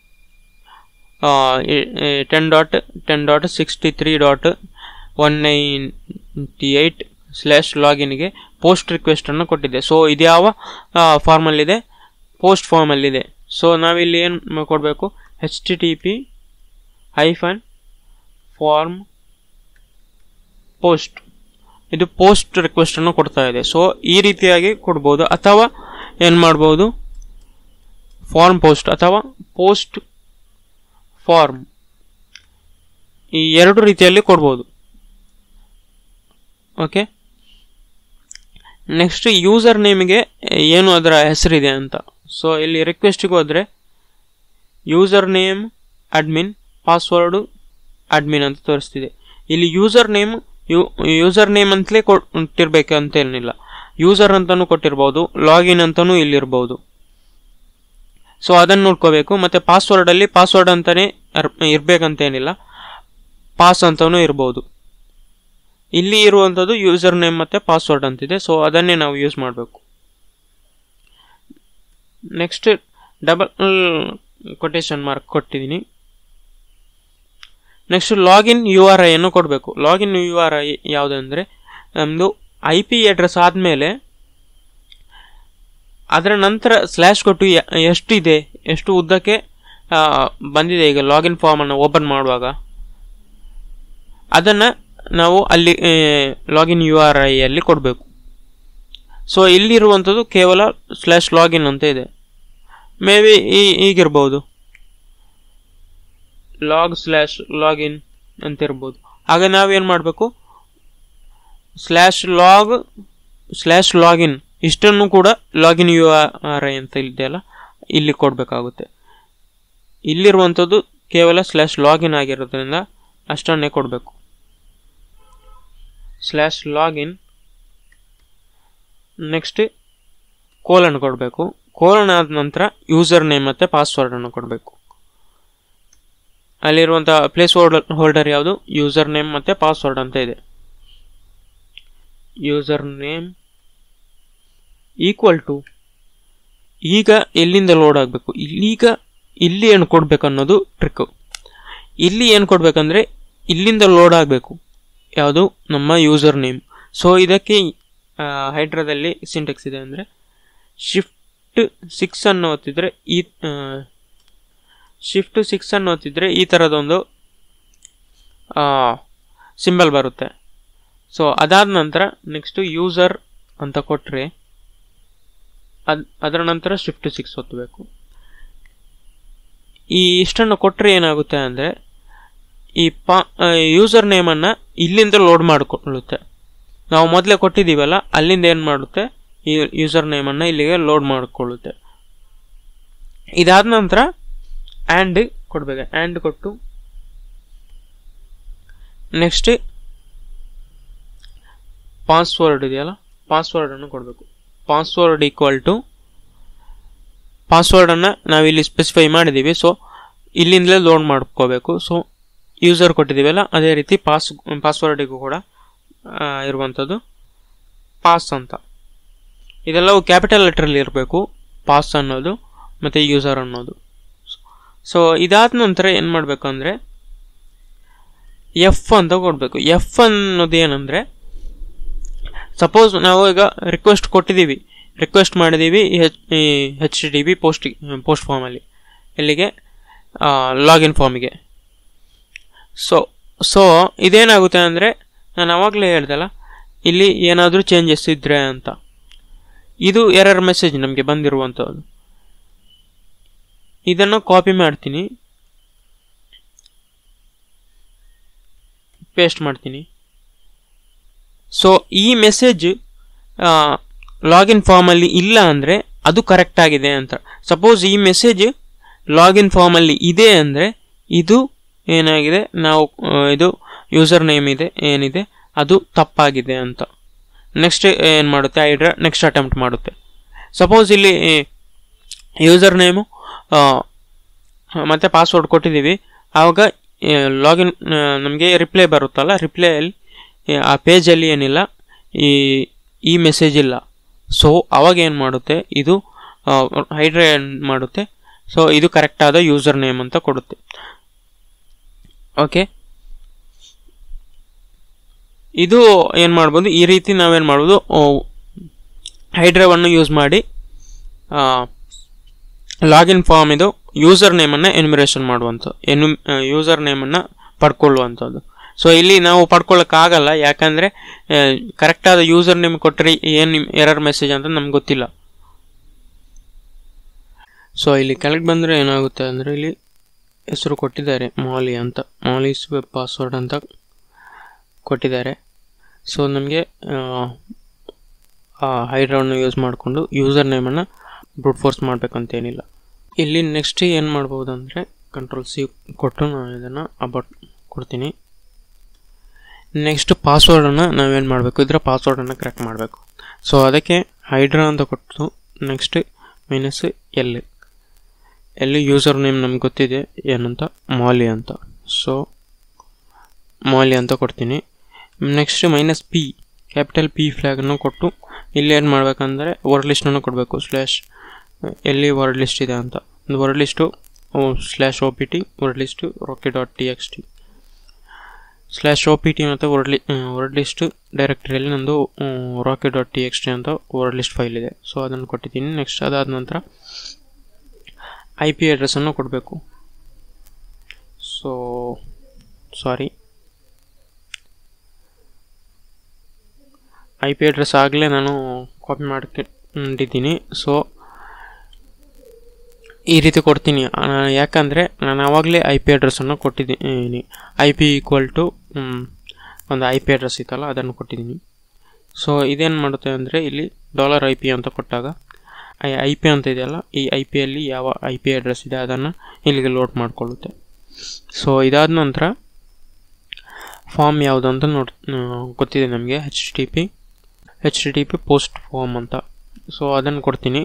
ten dot ten dot sixty three dot one ninety eight slash ಲಾಗಿನ್ಗೆ ಪೋಸ್ಟ್ ರಿಕ್ವೆಸ್ಟನ್ನು ಕೊಟ್ಟಿದೆ ಸೊ ಇದು ಯಾವ ಫಾರ್ಮಲ್ಲಿದೆ ಪೋಸ್ಟ್ ಫಾರ್ಮಲ್ಲಿದೆ ಸೊ ನಾವಿಲ್ಲಿ ಏನು ಕೊಡಬೇಕು H T T P hyphen form post ಇದು ಪೋಸ್ಟ್ ರಿಕ್ವೆಸ್ಟನ್ನು ಕೊಡ್ತಾ ಇದೆ ಸೊ ಈ ರೀತಿಯಾಗಿ ಕೊಡ್ಬೋದು ಅಥವಾ ಏನು ಮಾಡ್ಬೋದು ಫಾರ್ಮ್ ಪೋಸ್ಟ್ ಅಥವಾ ಪೋಸ್ಟ್ ಫಾರ್ಮ್ ಈ ಎರಡು ರೀತಿಯಲ್ಲಿ ಕೊಡ್ಬೋದು ಓಕೆ ನೆಕ್ಸ್ಟ್ ಯೂಸರ್ ನೇಮಿಗೆ ಏನು ಅದರ ಹೆಸರಿದೆ ಅಂತ ಸೊ ಇಲ್ಲಿ ರಿಕ್ವೆಸ್ಟಿಗೆ ಹೋದರೆ user name admin password admin ಅಂತ ತೋರಿಸ್ತಿದೆ ಇಲ್ಲಿ ಯೂಸರ್ ನೇಮ್ ಯು ಯೂಸರ್ ನೇಮ್ ಅಂತಲೇ ಕೊಟ್ಟಿರ್ಬೇಕು ಅಂತ ಏನಿಲ್ಲ ಯೂಸರ್ ಅಂತಲೂ ಕೊಟ್ಟಿರ್ಬೋದು ಲಾಗಿನ್ ಅಂತಲೂ ಇಲ್ಲಿರ್ಬೋದು ಸೊ ಅದನ್ನು ನೋಡ್ಕೋಬೇಕು ಮತ್ತು ಪಾಸ್ವರ್ಡಲ್ಲಿ ಪಾಸ್ವರ್ಡ್ ಅಂತಲೇ ಇರಬೇಕಂತೇನಿಲ್ಲ ಪಾಸ್ ಅಂತಲೂ ಇರ್ಬೋದು ಇಲ್ಲಿ ಇರುವಂಥದ್ದು ಯೂಸರ್ ನೇಮ್ ಮತ್ತು ಪಾಸ್ವರ್ಡ್ ಅಂತಿದೆ ಸೊ ಅದನ್ನೇ ನಾವು ಯೂಸ್ ಮಾಡಬೇಕು ನೆಕ್ಸ್ಟ್ ಡಬಲ್ ಕೊಟೇಶನ್ ಮಾರ್ಕ್ ಕೊಟ್ಟಿದ್ದೀನಿ ನೆಕ್ಸ್ಟ್ ಲಾಗಿನ್ ಯು ಆರ್ ಐಯನ್ನು ಕೊಡಬೇಕು ಲಾಗಿನ್ ಯು ಆರ್ ಐ ಯಾವುದಂದರೆ ನಮ್ಮದು ಐ ಪಿ ಅಡ್ರೆಸ್ ಆದಮೇಲೆ ಅದರ ನಂತರ ಸ್ಲ್ಯಾಶ್ ಕೊಟ್ಟು ಎಷ್ಟಿದೆ ಎಷ್ಟು ಉದ್ದಕ್ಕೆ ಬಂದಿದೆ ಈಗ ಲಾಗಿನ್ ಫಾರ್ಮನ್ನು ಓಪನ್ ಮಾಡುವಾಗ ಅದನ್ನು ನಾವು ಅಲ್ಲಿ ಲಾಗಿನ್ ಯು ಆರ್ ಐಯಲ್ಲಿ ಕೊಡಬೇಕು ಸೊ ಇಲ್ಲಿರುವಂಥದ್ದು ಕೇವಲ ಸ್ಲ್ಯಾಶ್ ಲಾಗಿನ್ ಅಂತ ಇದೆ ಮೇ ಬಿ ಈ ಈಗಿರ್ಬೋದು ಲಾಗ್ ಸ್ಲ್ಯಾಶ್ ಲಾಗಿನ್ ಅಂತ ಇರ್ಬೋದು ಆಗ ನಾವೇನು ಮಾಡಬೇಕು ಸ್ಲ್ಯಾಶ್ ಲಾಗ್ ಸ್ಲ್ಯಾಶ್ ಲಾಗಿನ್ ಇಷ್ಟನ್ನು ಕೂಡ ಲಾಗಿನ್ ಯು ಆರ್ ಐ ಅಂತ ಇದೆಯಲ್ಲ ಇಲ್ಲಿ ಕೊಡಬೇಕಾಗುತ್ತೆ ಇಲ್ಲಿರುವಂಥದ್ದು ಕೇವಲ ಸ್ಲ್ಯಾಶ್ ಲಾಗಿನ್ ಆಗಿರೋದ್ರಿಂದ ಅಷ್ಟನ್ನೇ ಕೊಡಬೇಕು ಸ್ಲ್ಯಾಶ್ ಲಾಗಿನ್ ನೆಕ್ಸ್ಟ್ ಕೋಲನ್ ಕೊಡಬೇಕು ಕೋಲನ್ ಆದ ನಂತರ ಯೂಸರ್ ನೇಮ್ ಮತ್ತು ಪಾಸ್ವರ್ಡನ್ನು ಕೊಡಬೇಕು ಅಲ್ಲಿರುವಂಥ ಪ್ಲೇಸ್ ಹೋಲ್ಡರ್ ಹೋಲ್ಡರ್ ಯಾವುದು ಯೂಸರ್ ನೇಮ್ ಮತ್ತು ಪಾಸ್ವರ್ಡ್ ಅಂತ ಇದೆ ಯೂಸರ್ ನೇಮ್ ಈಕ್ವಲ್ ಟು ಈಗ ಎಲ್ಲಿಂದ ಲೋಡ್ ಆಗಬೇಕು ಇಲ್ಲೀಗ ಇಲ್ಲಿ ಏನು ಕೊಡಬೇಕು ಅನ್ನೋದು ಟ್ರಿಕ್ಕು ಇಲ್ಲಿ ಏನು ಕೊಡಬೇಕಂದ್ರೆ ಇಲ್ಲಿಂದ ಲೋಡ್ ಆಗಬೇಕು ಯಾವುದು ನಮ್ಮ ಯೂಸರ್ ನೇಮ್ ಸೊ ಇದಕ್ಕೆ ಹೈಡ್ರಾದಲ್ಲಿ ಸಿಂಟೆಕ್ಸ್ ಇದೆ ಅಂದರೆ ಶಿಫ್ಟ್ ಸಿಕ್ಸ್ ಅನ್ನು ಒತ್ತಿದ್ರೆ ಈ ಶಿಫ್ಟ್ ಸಿಕ್ಸ್ ಅನ್ನು ಒತ್ತಿದ್ರೆ ಈ ಥರದೊಂದು ಸಿಂಬಲ್ ಬರುತ್ತೆ ಸೊ ಅದಾದ ನಂತರ ನೆಕ್ಸ್ಟು ಯೂಸರ್ ಅಂತ ಕೊಟ್ಟರೆ ಅದು ಅದರ ನಂತರ ಶಿಫ್ಟ್ ಸಿಕ್ಸ್ ಒತ್ತಬೇಕು ಈ ಇಷ್ಟನ್ನು ಕೊಟ್ಟರೆ ಏನಾಗುತ್ತೆ ಅಂದರೆ ಈ ಪಾ ಯೂಸರ್ ನೇಮನ್ನು ಇಲ್ಲಿಂದ ಲೋಡ್ ಮಾಡಿಕೊಳ್ಳುತ್ತೆ ನಾವು ಮೊದಲೇ ಕೊಟ್ಟಿದ್ದೀವಲ್ಲ ಅಲ್ಲಿಂದ ಏನು ಮಾಡುತ್ತೆ ಈ ಯೂಸರ್ ನೇಮನ್ನು ಇಲ್ಲಿಗೆ ಲೋಡ್ ಮಾಡಿಕೊಳ್ಳುತ್ತೆ ಇದಾದ ನಂತರ ಆ್ಯಂಡ್ ಕೊಡಬೇಕು ಆ್ಯಂಡ್ ಕೊಟ್ಟು ನೆಕ್ಸ್ಟ್ ಪಾಸ್ವರ್ಡ್ ಇದೆಯಲ್ಲ ಪಾಸ್ವರ್ಡನ್ನು ಕೊಡಬೇಕು ಪಾಸ್ವರ್ಡ್ ಈಕ್ವಲ್ ಟು ಪಾಸ್ವರ್ಡನ್ನು ನಾವಿಲ್ಲಿ ಸ್ಪೆಸಿಫೈ ಮಾಡಿದ್ದೀವಿ ಸೊ ಇಲ್ಲಿಂದಲೇ ಲೋಡ್ ಮಾಡ್ಕೋಬೇಕು ಸೊ ಯೂಸರ್ ಕೊಟ್ಟಿದ್ದೀವಲ್ಲ ಅದೇ ರೀತಿ ಪಾಸ್ ಪಾಸ್ವರ್ಡಿಗೂ ಕೂಡ ಇರುವಂಥದ್ದು ಪಾಸ್ ಅಂತ ಇದೆಲ್ಲವೂ ಕ್ಯಾಪಿಟಲ್ ಲೆಟ್ರಲ್ಲಿ ಇರಬೇಕು ಪಾಸ್ ಅನ್ನೋದು ಮತ್ತು ಯೂಸರ್ ಅನ್ನೋದು ಸೊ ಇದಾದ ನಂತರ ಏನು ಮಾಡಬೇಕು ಅಂದರೆ ಎಫ್ ಅಂತ ಕೊಡಬೇಕು ಎಫ್ ಅನ್ನೋದು ಏನಂದರೆ ಸಪೋಸ್ ನಾವು ಈಗ ರಿಕ್ವೆಸ್ಟ್ ಕೊಟ್ಟಿದ್ದೀವಿ ರಿಕ್ವೆಸ್ಟ್ ಮಾಡಿದ್ದೀವಿ H D B post post ಫಾರ್ಮಲ್ಲಿ ಇಲ್ಲಿಗೆ ಲಾಗಿನ್ ಫಾರ್ಮಿಗೆ ಸೊ ಸೊ ಇದೇನಾಗುತ್ತೆ ಅಂದರೆ ನಾನು ಆವಾಗಲೇ ಹೇಳ್ದಲ್ಲ ಇಲ್ಲಿ ಏನಾದರೂ ಚೇಂಜಸ್ ಇದ್ದರೆ ಅಂತ ಇದು ಎರರ್ ಮೆಸೇಜ್ ನಮಗೆ ಬಂದಿರುವಂಥದ್ದು ಇದನ್ನು ಕಾಪಿ ಮಾಡ್ತೀನಿ ಪೇಸ್ಟ್ ಮಾಡ್ತೀನಿ ಸೊ ಈ ಮೆಸೇಜ್ ಲಾಗಿನ್ ಫಾರ್ಮಲ್ಲಿ ಇಲ್ಲ ಅಂದರೆ ಅದು ಕರೆಕ್ಟ್ ಆಗಿದೆ ಅಂತ ಸಪೋಸ್ ಈ ಮೆಸೇಜ್ ಲಾಗಿನ್ ಫಾರ್ಮಲ್ಲಿ ಇದೆ ಅಂದರೆ ಇದು ಏನಾಗಿದೆ ನಾವು ಇದು ಯೂಸರ್ ನೇಮ್ ಇದೆ ಏನಿದೆ ಅದು ತಪ್ಪಾಗಿದೆ ಅಂತ ನೆಕ್ಸ್ಟ್ ಏನು ಮಾಡುತ್ತೆ ಐಡ್ರಾ ನೆಕ್ಸ್ಟ್ ಅಟೆಂಪ್ಟ್ ಮಾಡುತ್ತೆ ಸಪೋಸ್ ಇಲ್ಲಿ ಯೂಸರ್ ನೇಮು ಮತ್ತು ಪಾಸ್ವರ್ಡ್ ಕೊಟ್ಟಿದ್ದೀವಿ ಆವಾಗ ಲಾಗಿನ್ ನಮಗೆ ರಿಪ್ಲೈ ಬರುತ್ತಲ್ಲ ರಿಪ್ಲೈಯಲ್ಲಿ ಆ ಪೇಜಲ್ಲಿ ಏನಿಲ್ಲ ಈ ಈ ಮೆಸೇಜ್ ಇಲ್ಲ ಸೊ ಅವಾಗ ಏನು ಮಾಡುತ್ತೆ ಇದು ಹೈಡ್ರಾ ಏನು ಮಾಡುತ್ತೆ ಸೊ ಇದು ಕರೆಕ್ಟಾದ ಯೂಸರ್ ನೇಮ್ ಅಂತ ಕೊಡುತ್ತೆ ಓಕೆ ಇದು ಏನು ಮಾಡ್ಬೋದು ಈ ರೀತಿ ನಾವೇನು ಮಾಡ್ಬೋದು ಹೈಡ್ರಾವನ್ನು ಯೂಸ್ ಮಾಡಿ ಲಾಗಿನ್ ಫಾರ್ಮ್ ಇದು ಯೂಸರ್ ನೇಮನ್ನು ಎನ್ಯುಮರೇಷನ್ ಮಾಡುವಂಥ ಎನು ಯೂಸರ್ ನೇಮನ್ನು ಪಡ್ಕೊಳ್ಳುವಂಥದ್ದು ಸೊ ಇಲ್ಲಿ ನಾವು ಪಡ್ಕೊಳ್ಳೋಕ್ಕಾಗಲ್ಲ ಯಾಕಂದರೆ ಕರೆಕ್ಟಾದ ಯೂಸರ್ ನೇಮ್ ಕೊಟ್ಟರೆ ಏನು ಎರರ್ ಮೆಸೇಜ್ ಅಂತ ನಮ್ಗೆ ಗೊತ್ತಿಲ್ಲ ಸೊ ಇಲ್ಲಿ ಕೆಳಗೆ ಬಂದರೆ ಏನಾಗುತ್ತೆ ಅಂದರೆ ಇಲ್ಲಿ ಹೆಸರು ಕೊಟ್ಟಿದ್ದಾರೆ ಮಾಲಿ ಅಂತ ಮಾಲಿಸ್ ವೆಬ್ ಪಾಸ್ವರ್ಡ್ ಅಂತ ಕೊಟ್ಟಿದ್ದಾರೆ ಸೊ ನಮಗೆ ಹೈಡ್ರಾವನ್ನು ಯೂಸ್ ಮಾಡಿಕೊಂಡು ಯೂಸರ್ ನೇಮನ್ನು ಬ್ರೂಟ್ ಫೋರ್ಸ್ ಮಾಡಬೇಕಂತೇನಿಲ್ಲ ಇಲ್ಲಿ ನೆಕ್ಸ್ಟ್ ಏನು ಮಾಡ್ಬೋದು ಅಂದರೆ ಕಂಟ್ರೋಲ್ ಸಿ ಕೊಟ್ಟು ನಾನು ಇದನ್ನು ಅಬೌಟ್ ಕೊಡ್ತೀನಿ ನೆಕ್ಸ್ಟ್ ಪಾಸ್ವರ್ಡನ್ನು ನಾವೇನು ಮಾಡಬೇಕು ಇದರ ಪಾಸ್ವರ್ಡನ್ನು ಕರೆಕ್ಟ್ ಮಾಡಬೇಕು ಸೊ ಅದಕ್ಕೆ ಹೈಡ್ರಾ ಅಂತ ಕೊಟ್ಟು ನೆಕ್ಸ್ಟ್ ಮೈನಸ್ ಎಲ್ ಎಲ್ಲಿ ಯೂಸರ್ ನೇಮ್ ನಮ್ಗೆ ಗೊತ್ತಿದೆ ಏನಂತ ಮಾಲಿ ಅಂತ ಸೊ ಮಾಲಿ ಅಂತ ಕೊಡ್ತೀನಿ next minus P capital P ಫ್ಲ್ಯಾಗನ್ನು ಕೊಟ್ಟು ಇಲ್ಲಿ ಏನು ಮಾಡಬೇಕಂದ್ರೆ ವರ್ಡ್ ಲಿಸ್ಟನ್ನು ಕೊಡಬೇಕು ಸ್ಲ್ಯಾಶ್ ಎಲ್ಲಿ ವರ್ಡ್ ಲಿಸ್ಟ್ ಇದೆ ಅಂತ ಒಂದು word list slash O P T word list ರಾಕೆ dot T X T slash O P T ಮತ್ತು ವರ್ಡ್ ಲಿ ವರ್ಡ್ ಲಿಸ್ಟ್ ಡೈರೆಕ್ಟರಿಯಲ್ಲಿ ನಂದು ರಾಕೆ ಡಾಟ್ ಟಿ ಎಕ್ಸ್ ಟಿ ಅಂತ ವರ್ಡ್ ಲಿಸ್ಟ್ ಫೈಲ್ ಇದೆ ಸೊ ಅದನ್ನು ಕೊಟ್ಟಿದ್ದೀನಿ ನೆಕ್ಸ್ಟ್ ಅದಾದ ನಂತರ ಐ ಪಿ ಅಡ್ರೆಸ್ಸನ್ನು ಕೊಡಬೇಕು so sorry I P address ಆಗಲೇ ನಾನು ಕಾಪಿ ಮಾಡ್ಕೊಂಡಿದ್ದೀನಿ ಸೊ ಈ ರೀತಿ ಕೊಡ್ತೀನಿ ಆ, ಯಾಕಂದರೆ ನಾನು ಆವಾಗಲೇ ಐ ಪಿ ಅಡ್ರೆಸ್ಸನ್ನು ಕೊಟ್ಟಿದ್ದೀನಿ ಐ ಪಿ ಈಕ್ವಲ್ ಟು ಒಂದು ಐ ಪಿ ಅಡ್ರೆಸ್ ಇತ್ತಲ್ಲ ಅದನ್ನು ಕೊಟ್ಟಿದ್ದೀನಿ ಸೊ ಇದೇನು ಮಾಡುತ್ತೆ ಅಂದರೆ ಇಲ್ಲಿ ಡಾಲರ್ ಐ ಪಿ ಅಂತ ಕೊಟ್ಟಾಗ ಐ ಐ ಪಿ ಅಂತ ಇದೆಯಲ್ಲ ಈ ಐ ಪಿಯಲ್ಲಿ ಯಾವ ಐ ಪಿ ಅಡ್ರೆಸ್ ಇದೆ ಅದನ್ನು ಇಲ್ಲಿಗೆ ಲೋಡ್ ಮಾಡಿಕೊಳ್ಳುತ್ತೆ ಸೊ ಇದಾದ ನಂತರ ಫಾರ್ಮ್ ಯಾವುದು ಅಂತ ನೋಡ್ ಆ, ಗೊತ್ತಿದೆ ನಮಗೆ H T P H T P post form ಅಂತ ಸೊ ಅದನ್ನು ಕೊಡ್ತೀನಿ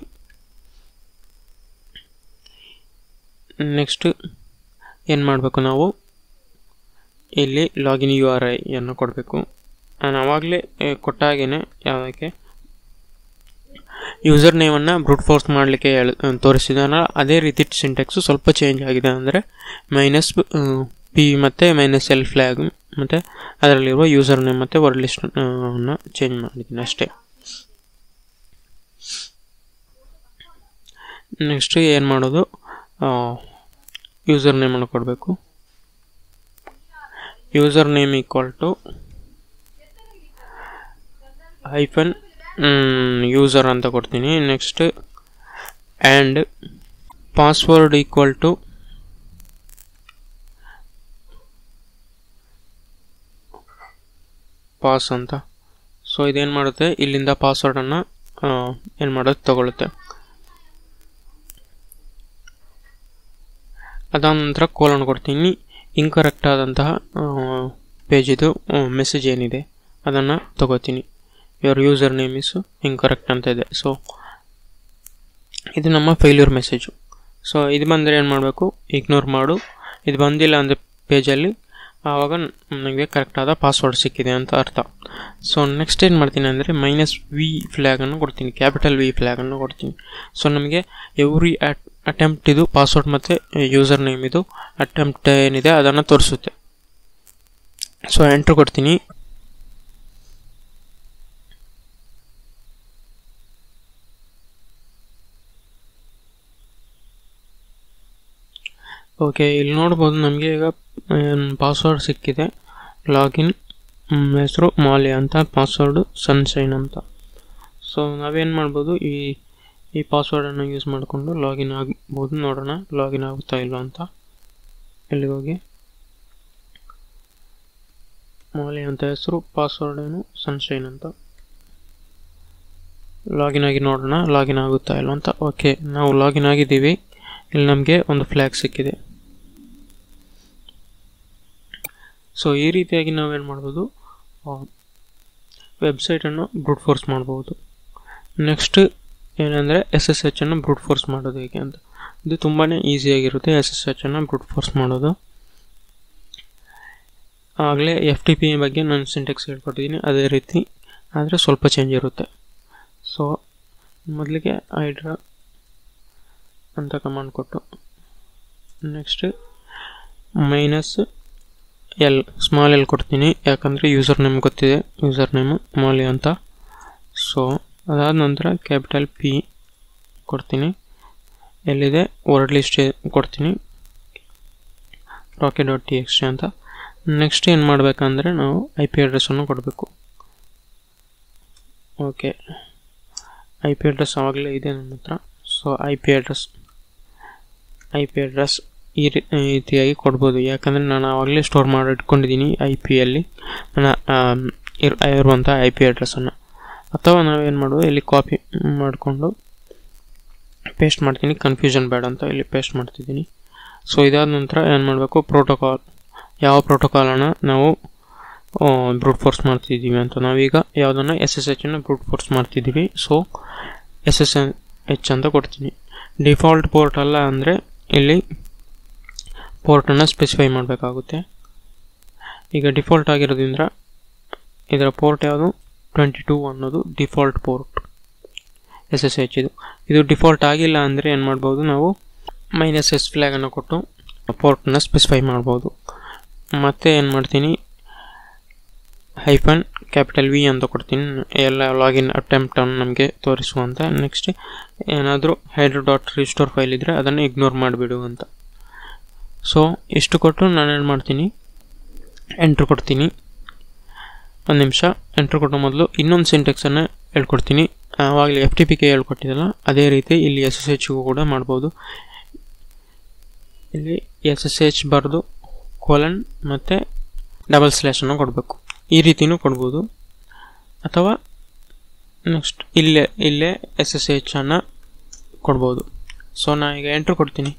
ನೆಕ್ಸ್ಟ್ ಏನು ಮಾಡಬೇಕು ನಾವು ಇಲ್ಲಿ ಲಾಗಿನ್ ಯು ಆರ್ ಐಯನ್ನು ಕೊಡಬೇಕು ನಾನು ಆವಾಗಲೇ ಕೊಟ್ಟಾಗೇ ಯಾವುದಕ್ಕೆ ಯೂಸರ್ ನೇಮನ್ನು ಬ್ರೂಟ್ ಫೋರ್ಸ್ ಮಾಡಲಿಕ್ಕೆ ಹೇಳ ತೋರಿಸಿದಾನ ಅದೇ ರೀತಿ ಸಿಂಟೆಕ್ಸು ಸ್ವಲ್ಪ ಚೇಂಜ್ ಆಗಿದೆ ಅಂದರೆ ಮೈನಸ್ ಪಿ ಮತ್ತು ಮೈನಸ್ ಎಲ್ ಫ್ಲ್ಯಾಗ್ ಮತ್ತು ಅದರಲ್ಲಿರುವ ಯೂಸರ್ ನೇಮ್ ಮತ್ತು ವರ್ಡ್ ಲಿಸ್ಟ್ ಅನ್ನು ಚೇಂಜ್ ಮಾಡಿದ್ದೀನಿ ಅಷ್ಟೇ ನೆಕ್ಸ್ಟ್ ಏನು ಮಾಡೋದು ಯೂಸರ್ ನೇಮನ್ನು ಕೊಡಬೇಕು user name equal to hyphen user ಅಂತ ಕೊಡ್ತೀನಿ next and password equal to pass ಅಂತ ಸೊ ಇದೇನು ಮಾಡುತ್ತೆ ಇಲ್ಲಿಂದ ಪಾಸ್ವರ್ಡನ್ನು ಏನು ಮಾಡೋದು ತಗೊಳುತ್ತೆ ಅದಾದ ನಂತರ ಕೋಲನ್ ಕೊಡ್ತೀನಿ ಇನ್ಕರೆಕ್ಟ್ ಆದಂತಹ ಪೇಜಿದು ಮೆಸೇಜ್ ಏನಿದೆ ಅದನ್ನು ತಗೋತೀನಿ your user name is incorrect ಅಂತ ಇದೆ ಸೊ ಇದು ನಮ್ಮ ಫೇಲ್ಯೂರ್ ಮೆಸೇಜು ಸೊ ಇದು ಬಂದರೆ ಏನು ಮಾಡಬೇಕು ಇಗ್ನೋರ್ ಮಾಡು ಇದು ಬಂದಿಲ್ಲ ಅಂದರೆ ಪೇಜಲ್ಲಿ ಆವಾಗ ನನಗೆ ಕರೆಕ್ಟಾದ ಪಾಸ್ವರ್ಡ್ ಸಿಕ್ಕಿದೆ ಅಂತ ಅರ್ಥ ಸೊ ನೆಕ್ಸ್ಟ್ ಏನು ಮಾಡ್ತೀನಿ ಅಂದರೆ ಮೈನಸ್ ವಿ ಫ್ಲ್ಯಾಗನ್ನು ಕೊಡ್ತೀನಿ ಕ್ಯಾಪಿಟಲ್ ವಿ ಫ್ಲ್ಯಾಗನ್ನು ಕೊಡ್ತೀನಿ ಸೊ ನಮಗೆ ಎವ್ರಿ ಅಟ್ ಅಟೆಂಪ್ಟ್ ಇದು ಪಾಸ್ವರ್ಡ್ ಮತ್ತು ಯೂಸರ್ ನೇಮ್ ಇದು ಅಟೆಂಪ್ಟ್ ಏನಿದೆ ಅದನ್ನು ತೋರಿಸುತ್ತೆ ಸೊ ಎಂಟ್ರ್ ಕೊಡ್ತೀನಿ ಓಕೆ ಇಲ್ಲಿ ನೋಡ್ಬೋದು ನಮಗೆ ಈಗ ಪಾಸ್ವರ್ಡ್ ಸಿಕ್ಕಿದೆ ಲಾಗಿನ್ ಹೆಸರು ಮಾಲೆ ಅಂತ ಪಾಸ್ವರ್ಡು ಸನ್ಶೈನ್ ಅಂತ ಸೊ ನಾವೇನು ಮಾಡ್ಬೋದು ಈ ಈ ಪಾಸ್ವರ್ಡನ್ನು ಯೂಸ್ ಮಾಡಿಕೊಂಡು ಲಾಗಿನ್ ಆಗ್ಬೋದು ನೋಡೋಣ ಲಾಗಿನ್ ಆಗುತ್ತಾ ಇಲ್ವಾ ಅಂತ ಎಲ್ಲಿಗೆ ಹೋಗಿ ಮಾಲೆ ಅಂತ ಹೆಸರು ಪಾಸ್ವರ್ಡ್ ಏನು ಸನ್ಶೈನ್ ಅಂತ ಲಾಗಿನ್ ಆಗಿ ನೋಡೋಣ ಲಾಗಿನ್ ಆಗುತ್ತಾ ಇಲ್ವಾ ಅಂತ ಓಕೆ ನಾವು ಲಾಗಿನ್ ಆಗಿದ್ದೀವಿ ಇಲ್ಲಿ ನಮಗೆ ಒಂದು ಫ್ಲ್ಯಾಗ್ ಸಿಕ್ಕಿದೆ ಸೊ ಈ ರೀತಿಯಾಗಿ ನಾವೇನು ಮಾಡ್ಬೋದು ವೆಬ್ಸೈಟನ್ನು ಬ್ರೂಟ್ ಫೋರ್ಸ್ ಮಾಡ್ಬೋದು ನೆಕ್ಸ್ಟ್ ಏನಂದರೆ ಎಸ್ ಎಸ್ ಎಚ್ ಅನ್ನು ಬ್ರೂಟ್ ಫೋರ್ಸ್ ಮಾಡೋದು ಹೇಗೆ ಅಂತ ಇದು ತುಂಬಾ ಈಸಿಯಾಗಿರುತ್ತೆ ಎಸ್ ಎಸ್ ಎಚ್ ಅನ್ನು ಬ್ರೂಟ್ ಫೋರ್ಸ್ ಮಾಡೋದು ಆಗಲೇ ಎಫ್ ಟಿ ಪಿ ಬಗ್ಗೆ ನಾನು ಸಿಂಟೆಕ್ಸ್ ಹೇಳ್ಕೊಟ್ಟಿದ್ದೀನಿ ಅದೇ ರೀತಿ ಆದರೆ ಸ್ವಲ್ಪ ಚೇಂಜ್ ಇರುತ್ತೆ ಸೊ ಮೊದಲಿಗೆ ಹೈಡ್ರಾ ಅಂತ ಕಮಾಂಡ್ ಕೊಟ್ಟು next minus L small L ಕೊಡ್ತೀನಿ ಯಾಕಂದರೆ ಯೂಸರ್ ನೇಮ್ ಗೊತ್ತಿದೆ ಯೂಸರ್ ನೇಮು ಮಾಲಿ ಅಂತ ಸೊ ಅದಾದ ನಂತರ ಕ್ಯಾಪಿಟಲ್ ಪಿ ಕೊಡ್ತೀನಿ ಎಲ್ಲಿದೆ ವರ್ಡ್ ಲಿಸ್ಟ್ ಕೊಡ್ತೀನಿ ರಾಕೆಟ್ ಡಾಟ್ ಟಿ ಎಕ್ಸ್ ಅಂತ ನೆಕ್ಸ್ಟ್ ಏನು ಮಾಡಬೇಕಂದ್ರೆ ನಾವು ಐ ಪಿ ಅಡ್ರೆಸ್ಸನ್ನು ಕೊಡಬೇಕು ಓಕೆ ಐ ಪಿ ಅಡ್ರೆಸ್ ಆವಾಗಲೇ ಇದೆ ನನ್ನ ಹತ್ರ so I P address I P address ಈ ರೀತಿಯಾಗಿ ಕೊಡ್ಬೋದು ಯಾಕಂದರೆ ನಾನು ಆವಾಗಲೇ ಸ್ಟೋರ್ ಮಾಡಿ ಇಟ್ಕೊಂಡಿದ್ದೀನಿ ಐ ಪಿಯಲ್ಲಿ ನನ್ನ ಇರ್ ಇರುವಂಥ ಐ ಪಿ ಅಡ್ರೆಸ್ಸನ್ನು ಅಥವಾ ನಾವೇನು ಮಾಡೋದು ಇಲ್ಲಿ ಕಾಪಿ ಮಾಡಿಕೊಂಡು ಪೇಸ್ಟ್ ಮಾಡ್ತೀನಿ ಕನ್ಫ್ಯೂಷನ್ ಬೇಡ ಅಂತ ಇಲ್ಲಿ ಪೇಸ್ಟ್ ಮಾಡ್ತಿದ್ದೀನಿ ಸೊ ಇದಾದ ನಂತರ ಏನು ಮಾಡಬೇಕು ಪ್ರೋಟೋಕಾಲ್ ಯಾವ ಪ್ರೋಟೋಕಾಲನ್ನು ನಾವು ಬ್ರೂಟ್ ಫೋರ್ಸ್ ಮಾಡ್ತಿದ್ದೀವಿ ಅಂತ ನಾವೀಗ ಯಾವುದನ್ನು ಎಸ್ ಎಸ್ ಎಚನ್ನು ಬ್ರೂಟ್ ಫೋರ್ಸ್ ಮಾಡ್ತಿದ್ದೀವಿ ಸೊ ಎಸ್ ಎಸ್ ಎಚ್ ಅಂತ ಕೊಡ್ತೀನಿ ಡಿಫಾಲ್ಟ್ ಪೋರ್ಟ್ ಅಲ್ಲ ಅಂದರೆ ಇಲ್ಲಿ ಪೋರ್ಟನ್ನು ಸ್ಪೆಸಿಫೈ ಮಾಡಬೇಕಾಗುತ್ತೆ ಈಗ ಡಿಫಾಲ್ಟ್ ಆಗಿರೋದ್ರಿಂದ ಇದರ ಪೋರ್ಟ್ ಯಾವುದು ಟ್ವೆಂಟಿ ಟೂ ಅನ್ನೋದು default port S S H ಇದು ಇದು ಡಿಫಾಲ್ಟ್ ಆಗಿಲ್ಲ ಅಂದರೆ ಏನು ಮಾಡ್ಬೋದು ನಾವು ಮೈನಸ್ ಎಸ್ ಫ್ಲ್ಯಾಗನ್ನು ಕೊಟ್ಟು ಪೋರ್ಟನ್ನು ಸ್ಪೆಸಿಫೈ ಮಾಡ್ಬೋದು ಮತ್ತೆ ಏನು ಮಾಡ್ತೀನಿ ಹೈಫನ್ ಕ್ಯಾಪಿಟಲ್ ವಿ ಅಂತ ಕೊಡ್ತೀನಿ ಎಲ್ಲ ಲಾಗಿನ್ ಅಟೆಂಪ್ಟನ್ನು ನಮಗೆ ತೋರಿಸುವಂತ ನೆಕ್ಸ್ಟ್ ಏನಾದರೂ ಹೈಡ್ರೋ ಡಾಟ್ ರಿಸ್ಟೋರ್ ಫೈಲ್ ಇದ್ದರೆ ಅದನ್ನು ಇಗ್ನೋರ್ ಮಾಡಿಬಿಡು ಅಂತ ಸೊ ಇಷ್ಟು ಕೊಟ್ಟು ನಾನು ಏನು ಮಾಡ್ತೀನಿ ಎಂಟ್ರ್ ಕೊಡ್ತೀನಿ ಒಂದು ನಿಮಿಷ ಎಂಟ್ರ್ ಕೊಟ್ಟೋ ಮೊದಲು ಇನ್ನೊಂದು ಸಿಂಟೆಕ್ಸನ್ನು ಹೇಳ್ಕೊಡ್ತೀನಿ ಆವಾಗಲೇ ಎಫ್ ಟಿ ಪಿ ಕೆ ಹೇಳ್ಕೊಟ್ಟಿದ್ದಲ್ಲ ಅದೇ ರೀತಿ ಇಲ್ಲಿ ಎಸ್ ಎಸ್ ಎಚ್ಗೂ ಕೂಡ ಮಾಡ್ಬೋದು ಇಲ್ಲಿ ಎಸ್ ಎಸ್ ಎಚ್ ಬರೆದು ಕೋಲನ್ ಮತ್ತು ಡಬಲ್ ಸ್ಲ್ಯಾಶನ್ನು ಕೊಡಬೇಕು ಈ ರೀತಿನೂ ಕೊಡ್ಬೋದು ಅಥವಾ ನೆಕ್ಸ್ಟ್ ಇಲ್ಲೇ ಇಲ್ಲೇ ಎಸ್ ಎಸ್ ಎಚ್ ಅನ್ನು ಕೊಡ್ಬೋದು ಸೊ ನಾ ಈಗ ಎಂಟ್ರ್ ಕೊಡ್ತೀನಿ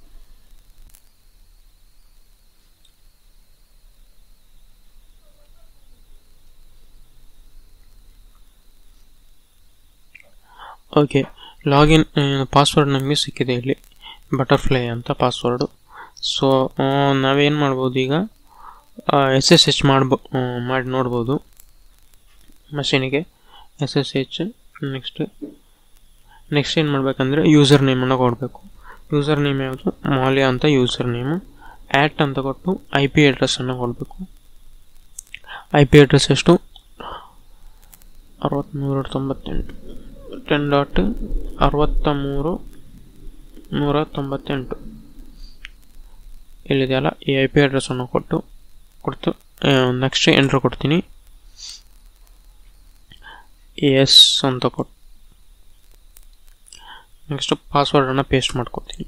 ಓಕೆ ಲಾಗಿನ್ ಪಾಸ್ವರ್ಡ್ ನಮಗೆ ಸಿಕ್ಕಿದೆ ಇಲ್ಲಿ ಬಟರ್ಫ್ಲೈ ಅಂತ ಪಾಸ್ವರ್ಡು ಸೊ ನಾವೇನು ಮಾಡ್ಬೋದು ಈಗ ಎಸ್ ಎಸ್ ಎಚ್ ಮಾಡ್ಬೋ ಮಾಡಿ ನೋಡ್ಬೋದು ಮಷೀನಿಗೆ S S H next next ಏನು ಮಾಡಬೇಕಂದ್ರೆ ಯೂಸರ್ ನೇಮನ್ನು ಕೊಡಬೇಕು ಯೂಸರ್ ನೇಮ್ ಯಾವುದು ಮಾಲ್ಯ ಅಂತ ಯೂಸರ್ ನೇಮು ಆ್ಯಟ್ ಅಂತ ಕೊಟ್ಟು ಐ ಪಿ ಅಡ್ರೆಸ್ಸನ್ನು ಕೊಡಬೇಕು ಐ ಪಿ ಅಡ್ರೆಸ್ ಎಷ್ಟು ಅರವತ್ತ್ಮೂರು ತೊಂಬತ್ತೆಂಟು ಟೆನ್ ಡಾಟ್ ಅರವತ್ತ ಮೂರು ನೂರ ತೊಂಬತ್ತೆಂಟು ಇಲ್ಲಿದೆಯಲ್ಲ ಈ ಐ ಪಿ ಅಡ್ರೆಸ್ಸನ್ನು ಕೊಟ್ಟು ಕೊಡ್ತು ನೆಕ್ಸ್ಟ್ ಎಂಟ್ರ್ ಕೊಡ್ತೀನಿ ಎಸ್ ಅಂತ ಕೊಟ್ಟು ನೆಕ್ಸ್ಟ್ ಪಾಸ್ವರ್ಡನ್ನು ಪೇಸ್ಟ್ ಮಾಡ್ಕೊತೀನಿ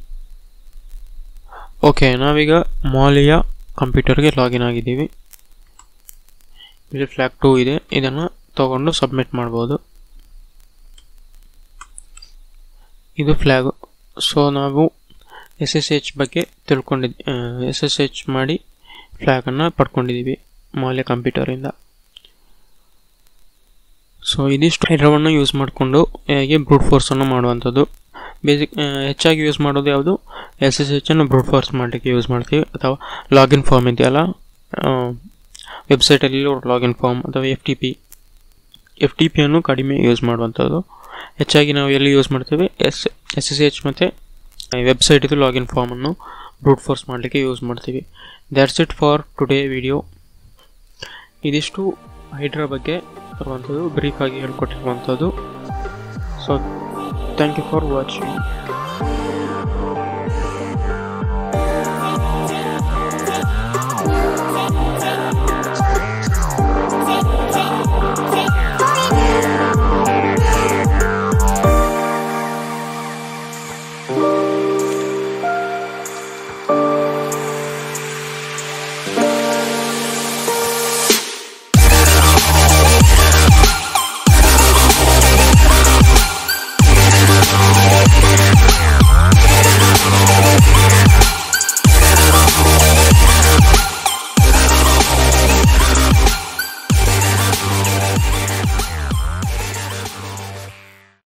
ಓಕೆ ನಾವೀಗ ಮಾಲಿಯ ಕಂಪ್ಯೂಟರ್ಗೆ ಲಾಗಿನ್ ಆಗಿದ್ದೀವಿ ಇಲ್ಲಿ ಫ್ಲ್ಯಾಗ್ ಟೂ ಇದೆ ಇದನ್ನು ತಗೊಂಡು ಸಬ್ಮಿಟ್ ಮಾಡ್ಬೋದು ಇದು ಫ್ಲ್ಯಾಗು ಸೊ ನಾವು ಎಸ್ ಎಸ್ ಎಚ್ ಬಗ್ಗೆ ತಿಳ್ಕೊಂಡಿದ್ವಿ ಎಸ್ ಎಸ್ ಎಚ್ ಮಾಡಿ ಫ್ಲ್ಯಾಗನ್ನು ಪಡ್ಕೊಂಡಿದ್ದೀವಿ ಮಾಲ್ಯ ಕಂಪ್ಯೂಟರಿಂದ ಸೊ ಇದಿಷ್ಟು ಹೈಡ್ರವನ್ನು ಯೂಸ್ ಮಾಡಿಕೊಂಡು ಹೇಗೆ ಬ್ರೂಟ್ ಫೋರ್ಸನ್ನು ಮಾಡುವಂಥದ್ದು ಬೇಸಿಕ್ ಹೆಚ್ಚಾಗಿ ಯೂಸ್ ಮಾಡೋದು ಯಾವುದು ಎಸ್ ಎಸ್ ಎಚ್ ಅನ್ನು ಬ್ರೂಟ್ ಫೋರ್ಸ್ ಮಾಡಲಿಕ್ಕೆ ಯೂಸ್ ಮಾಡ್ತೀವಿ ಅಥವಾ ಲಾಗಿನ್ ಫಾರ್ಮ್ ಇದೆಯಲ್ಲ ವೆಬ್ಸೈಟಲ್ಲಿ ಲಾಗಿನ್ ಫಾರ್ಮ್ ಅಥವಾ F T P F T ಪಿಯನ್ನು ಕಡಿಮೆ ಯೂಸ್ ಮಾಡುವಂಥದ್ದು ಹೆಚ್ಚಾಗಿ ನಾವು ಎಲ್ಲಿ ಯೂಸ್ ಮಾಡ್ತೇವೆ ಎಸ್ ಎಸ್ ಎಸ್ ಎಚ್ ಮತ್ತು ವೆಬ್ಸೈಟಿದು ಲಾಗಿನ್ ಫಾರ್ಮನ್ನು ಬ್ರೂಟ್ ಫೋರ್ಸ್ ಮಾಡಲಿಕ್ಕೆ ಯೂಸ್ ಮಾಡ್ತೀವಿ that's it for today video ಇದಿಷ್ಟು ಹೈಡ್ರಾ ಬಗ್ಗೆ ಬರುವಂಥದ್ದು ಬ್ರೀಫಾಗಿ ಹೇಳ್ಕೊಟ್ಟಿರುವಂಥದ್ದು so thank you for watching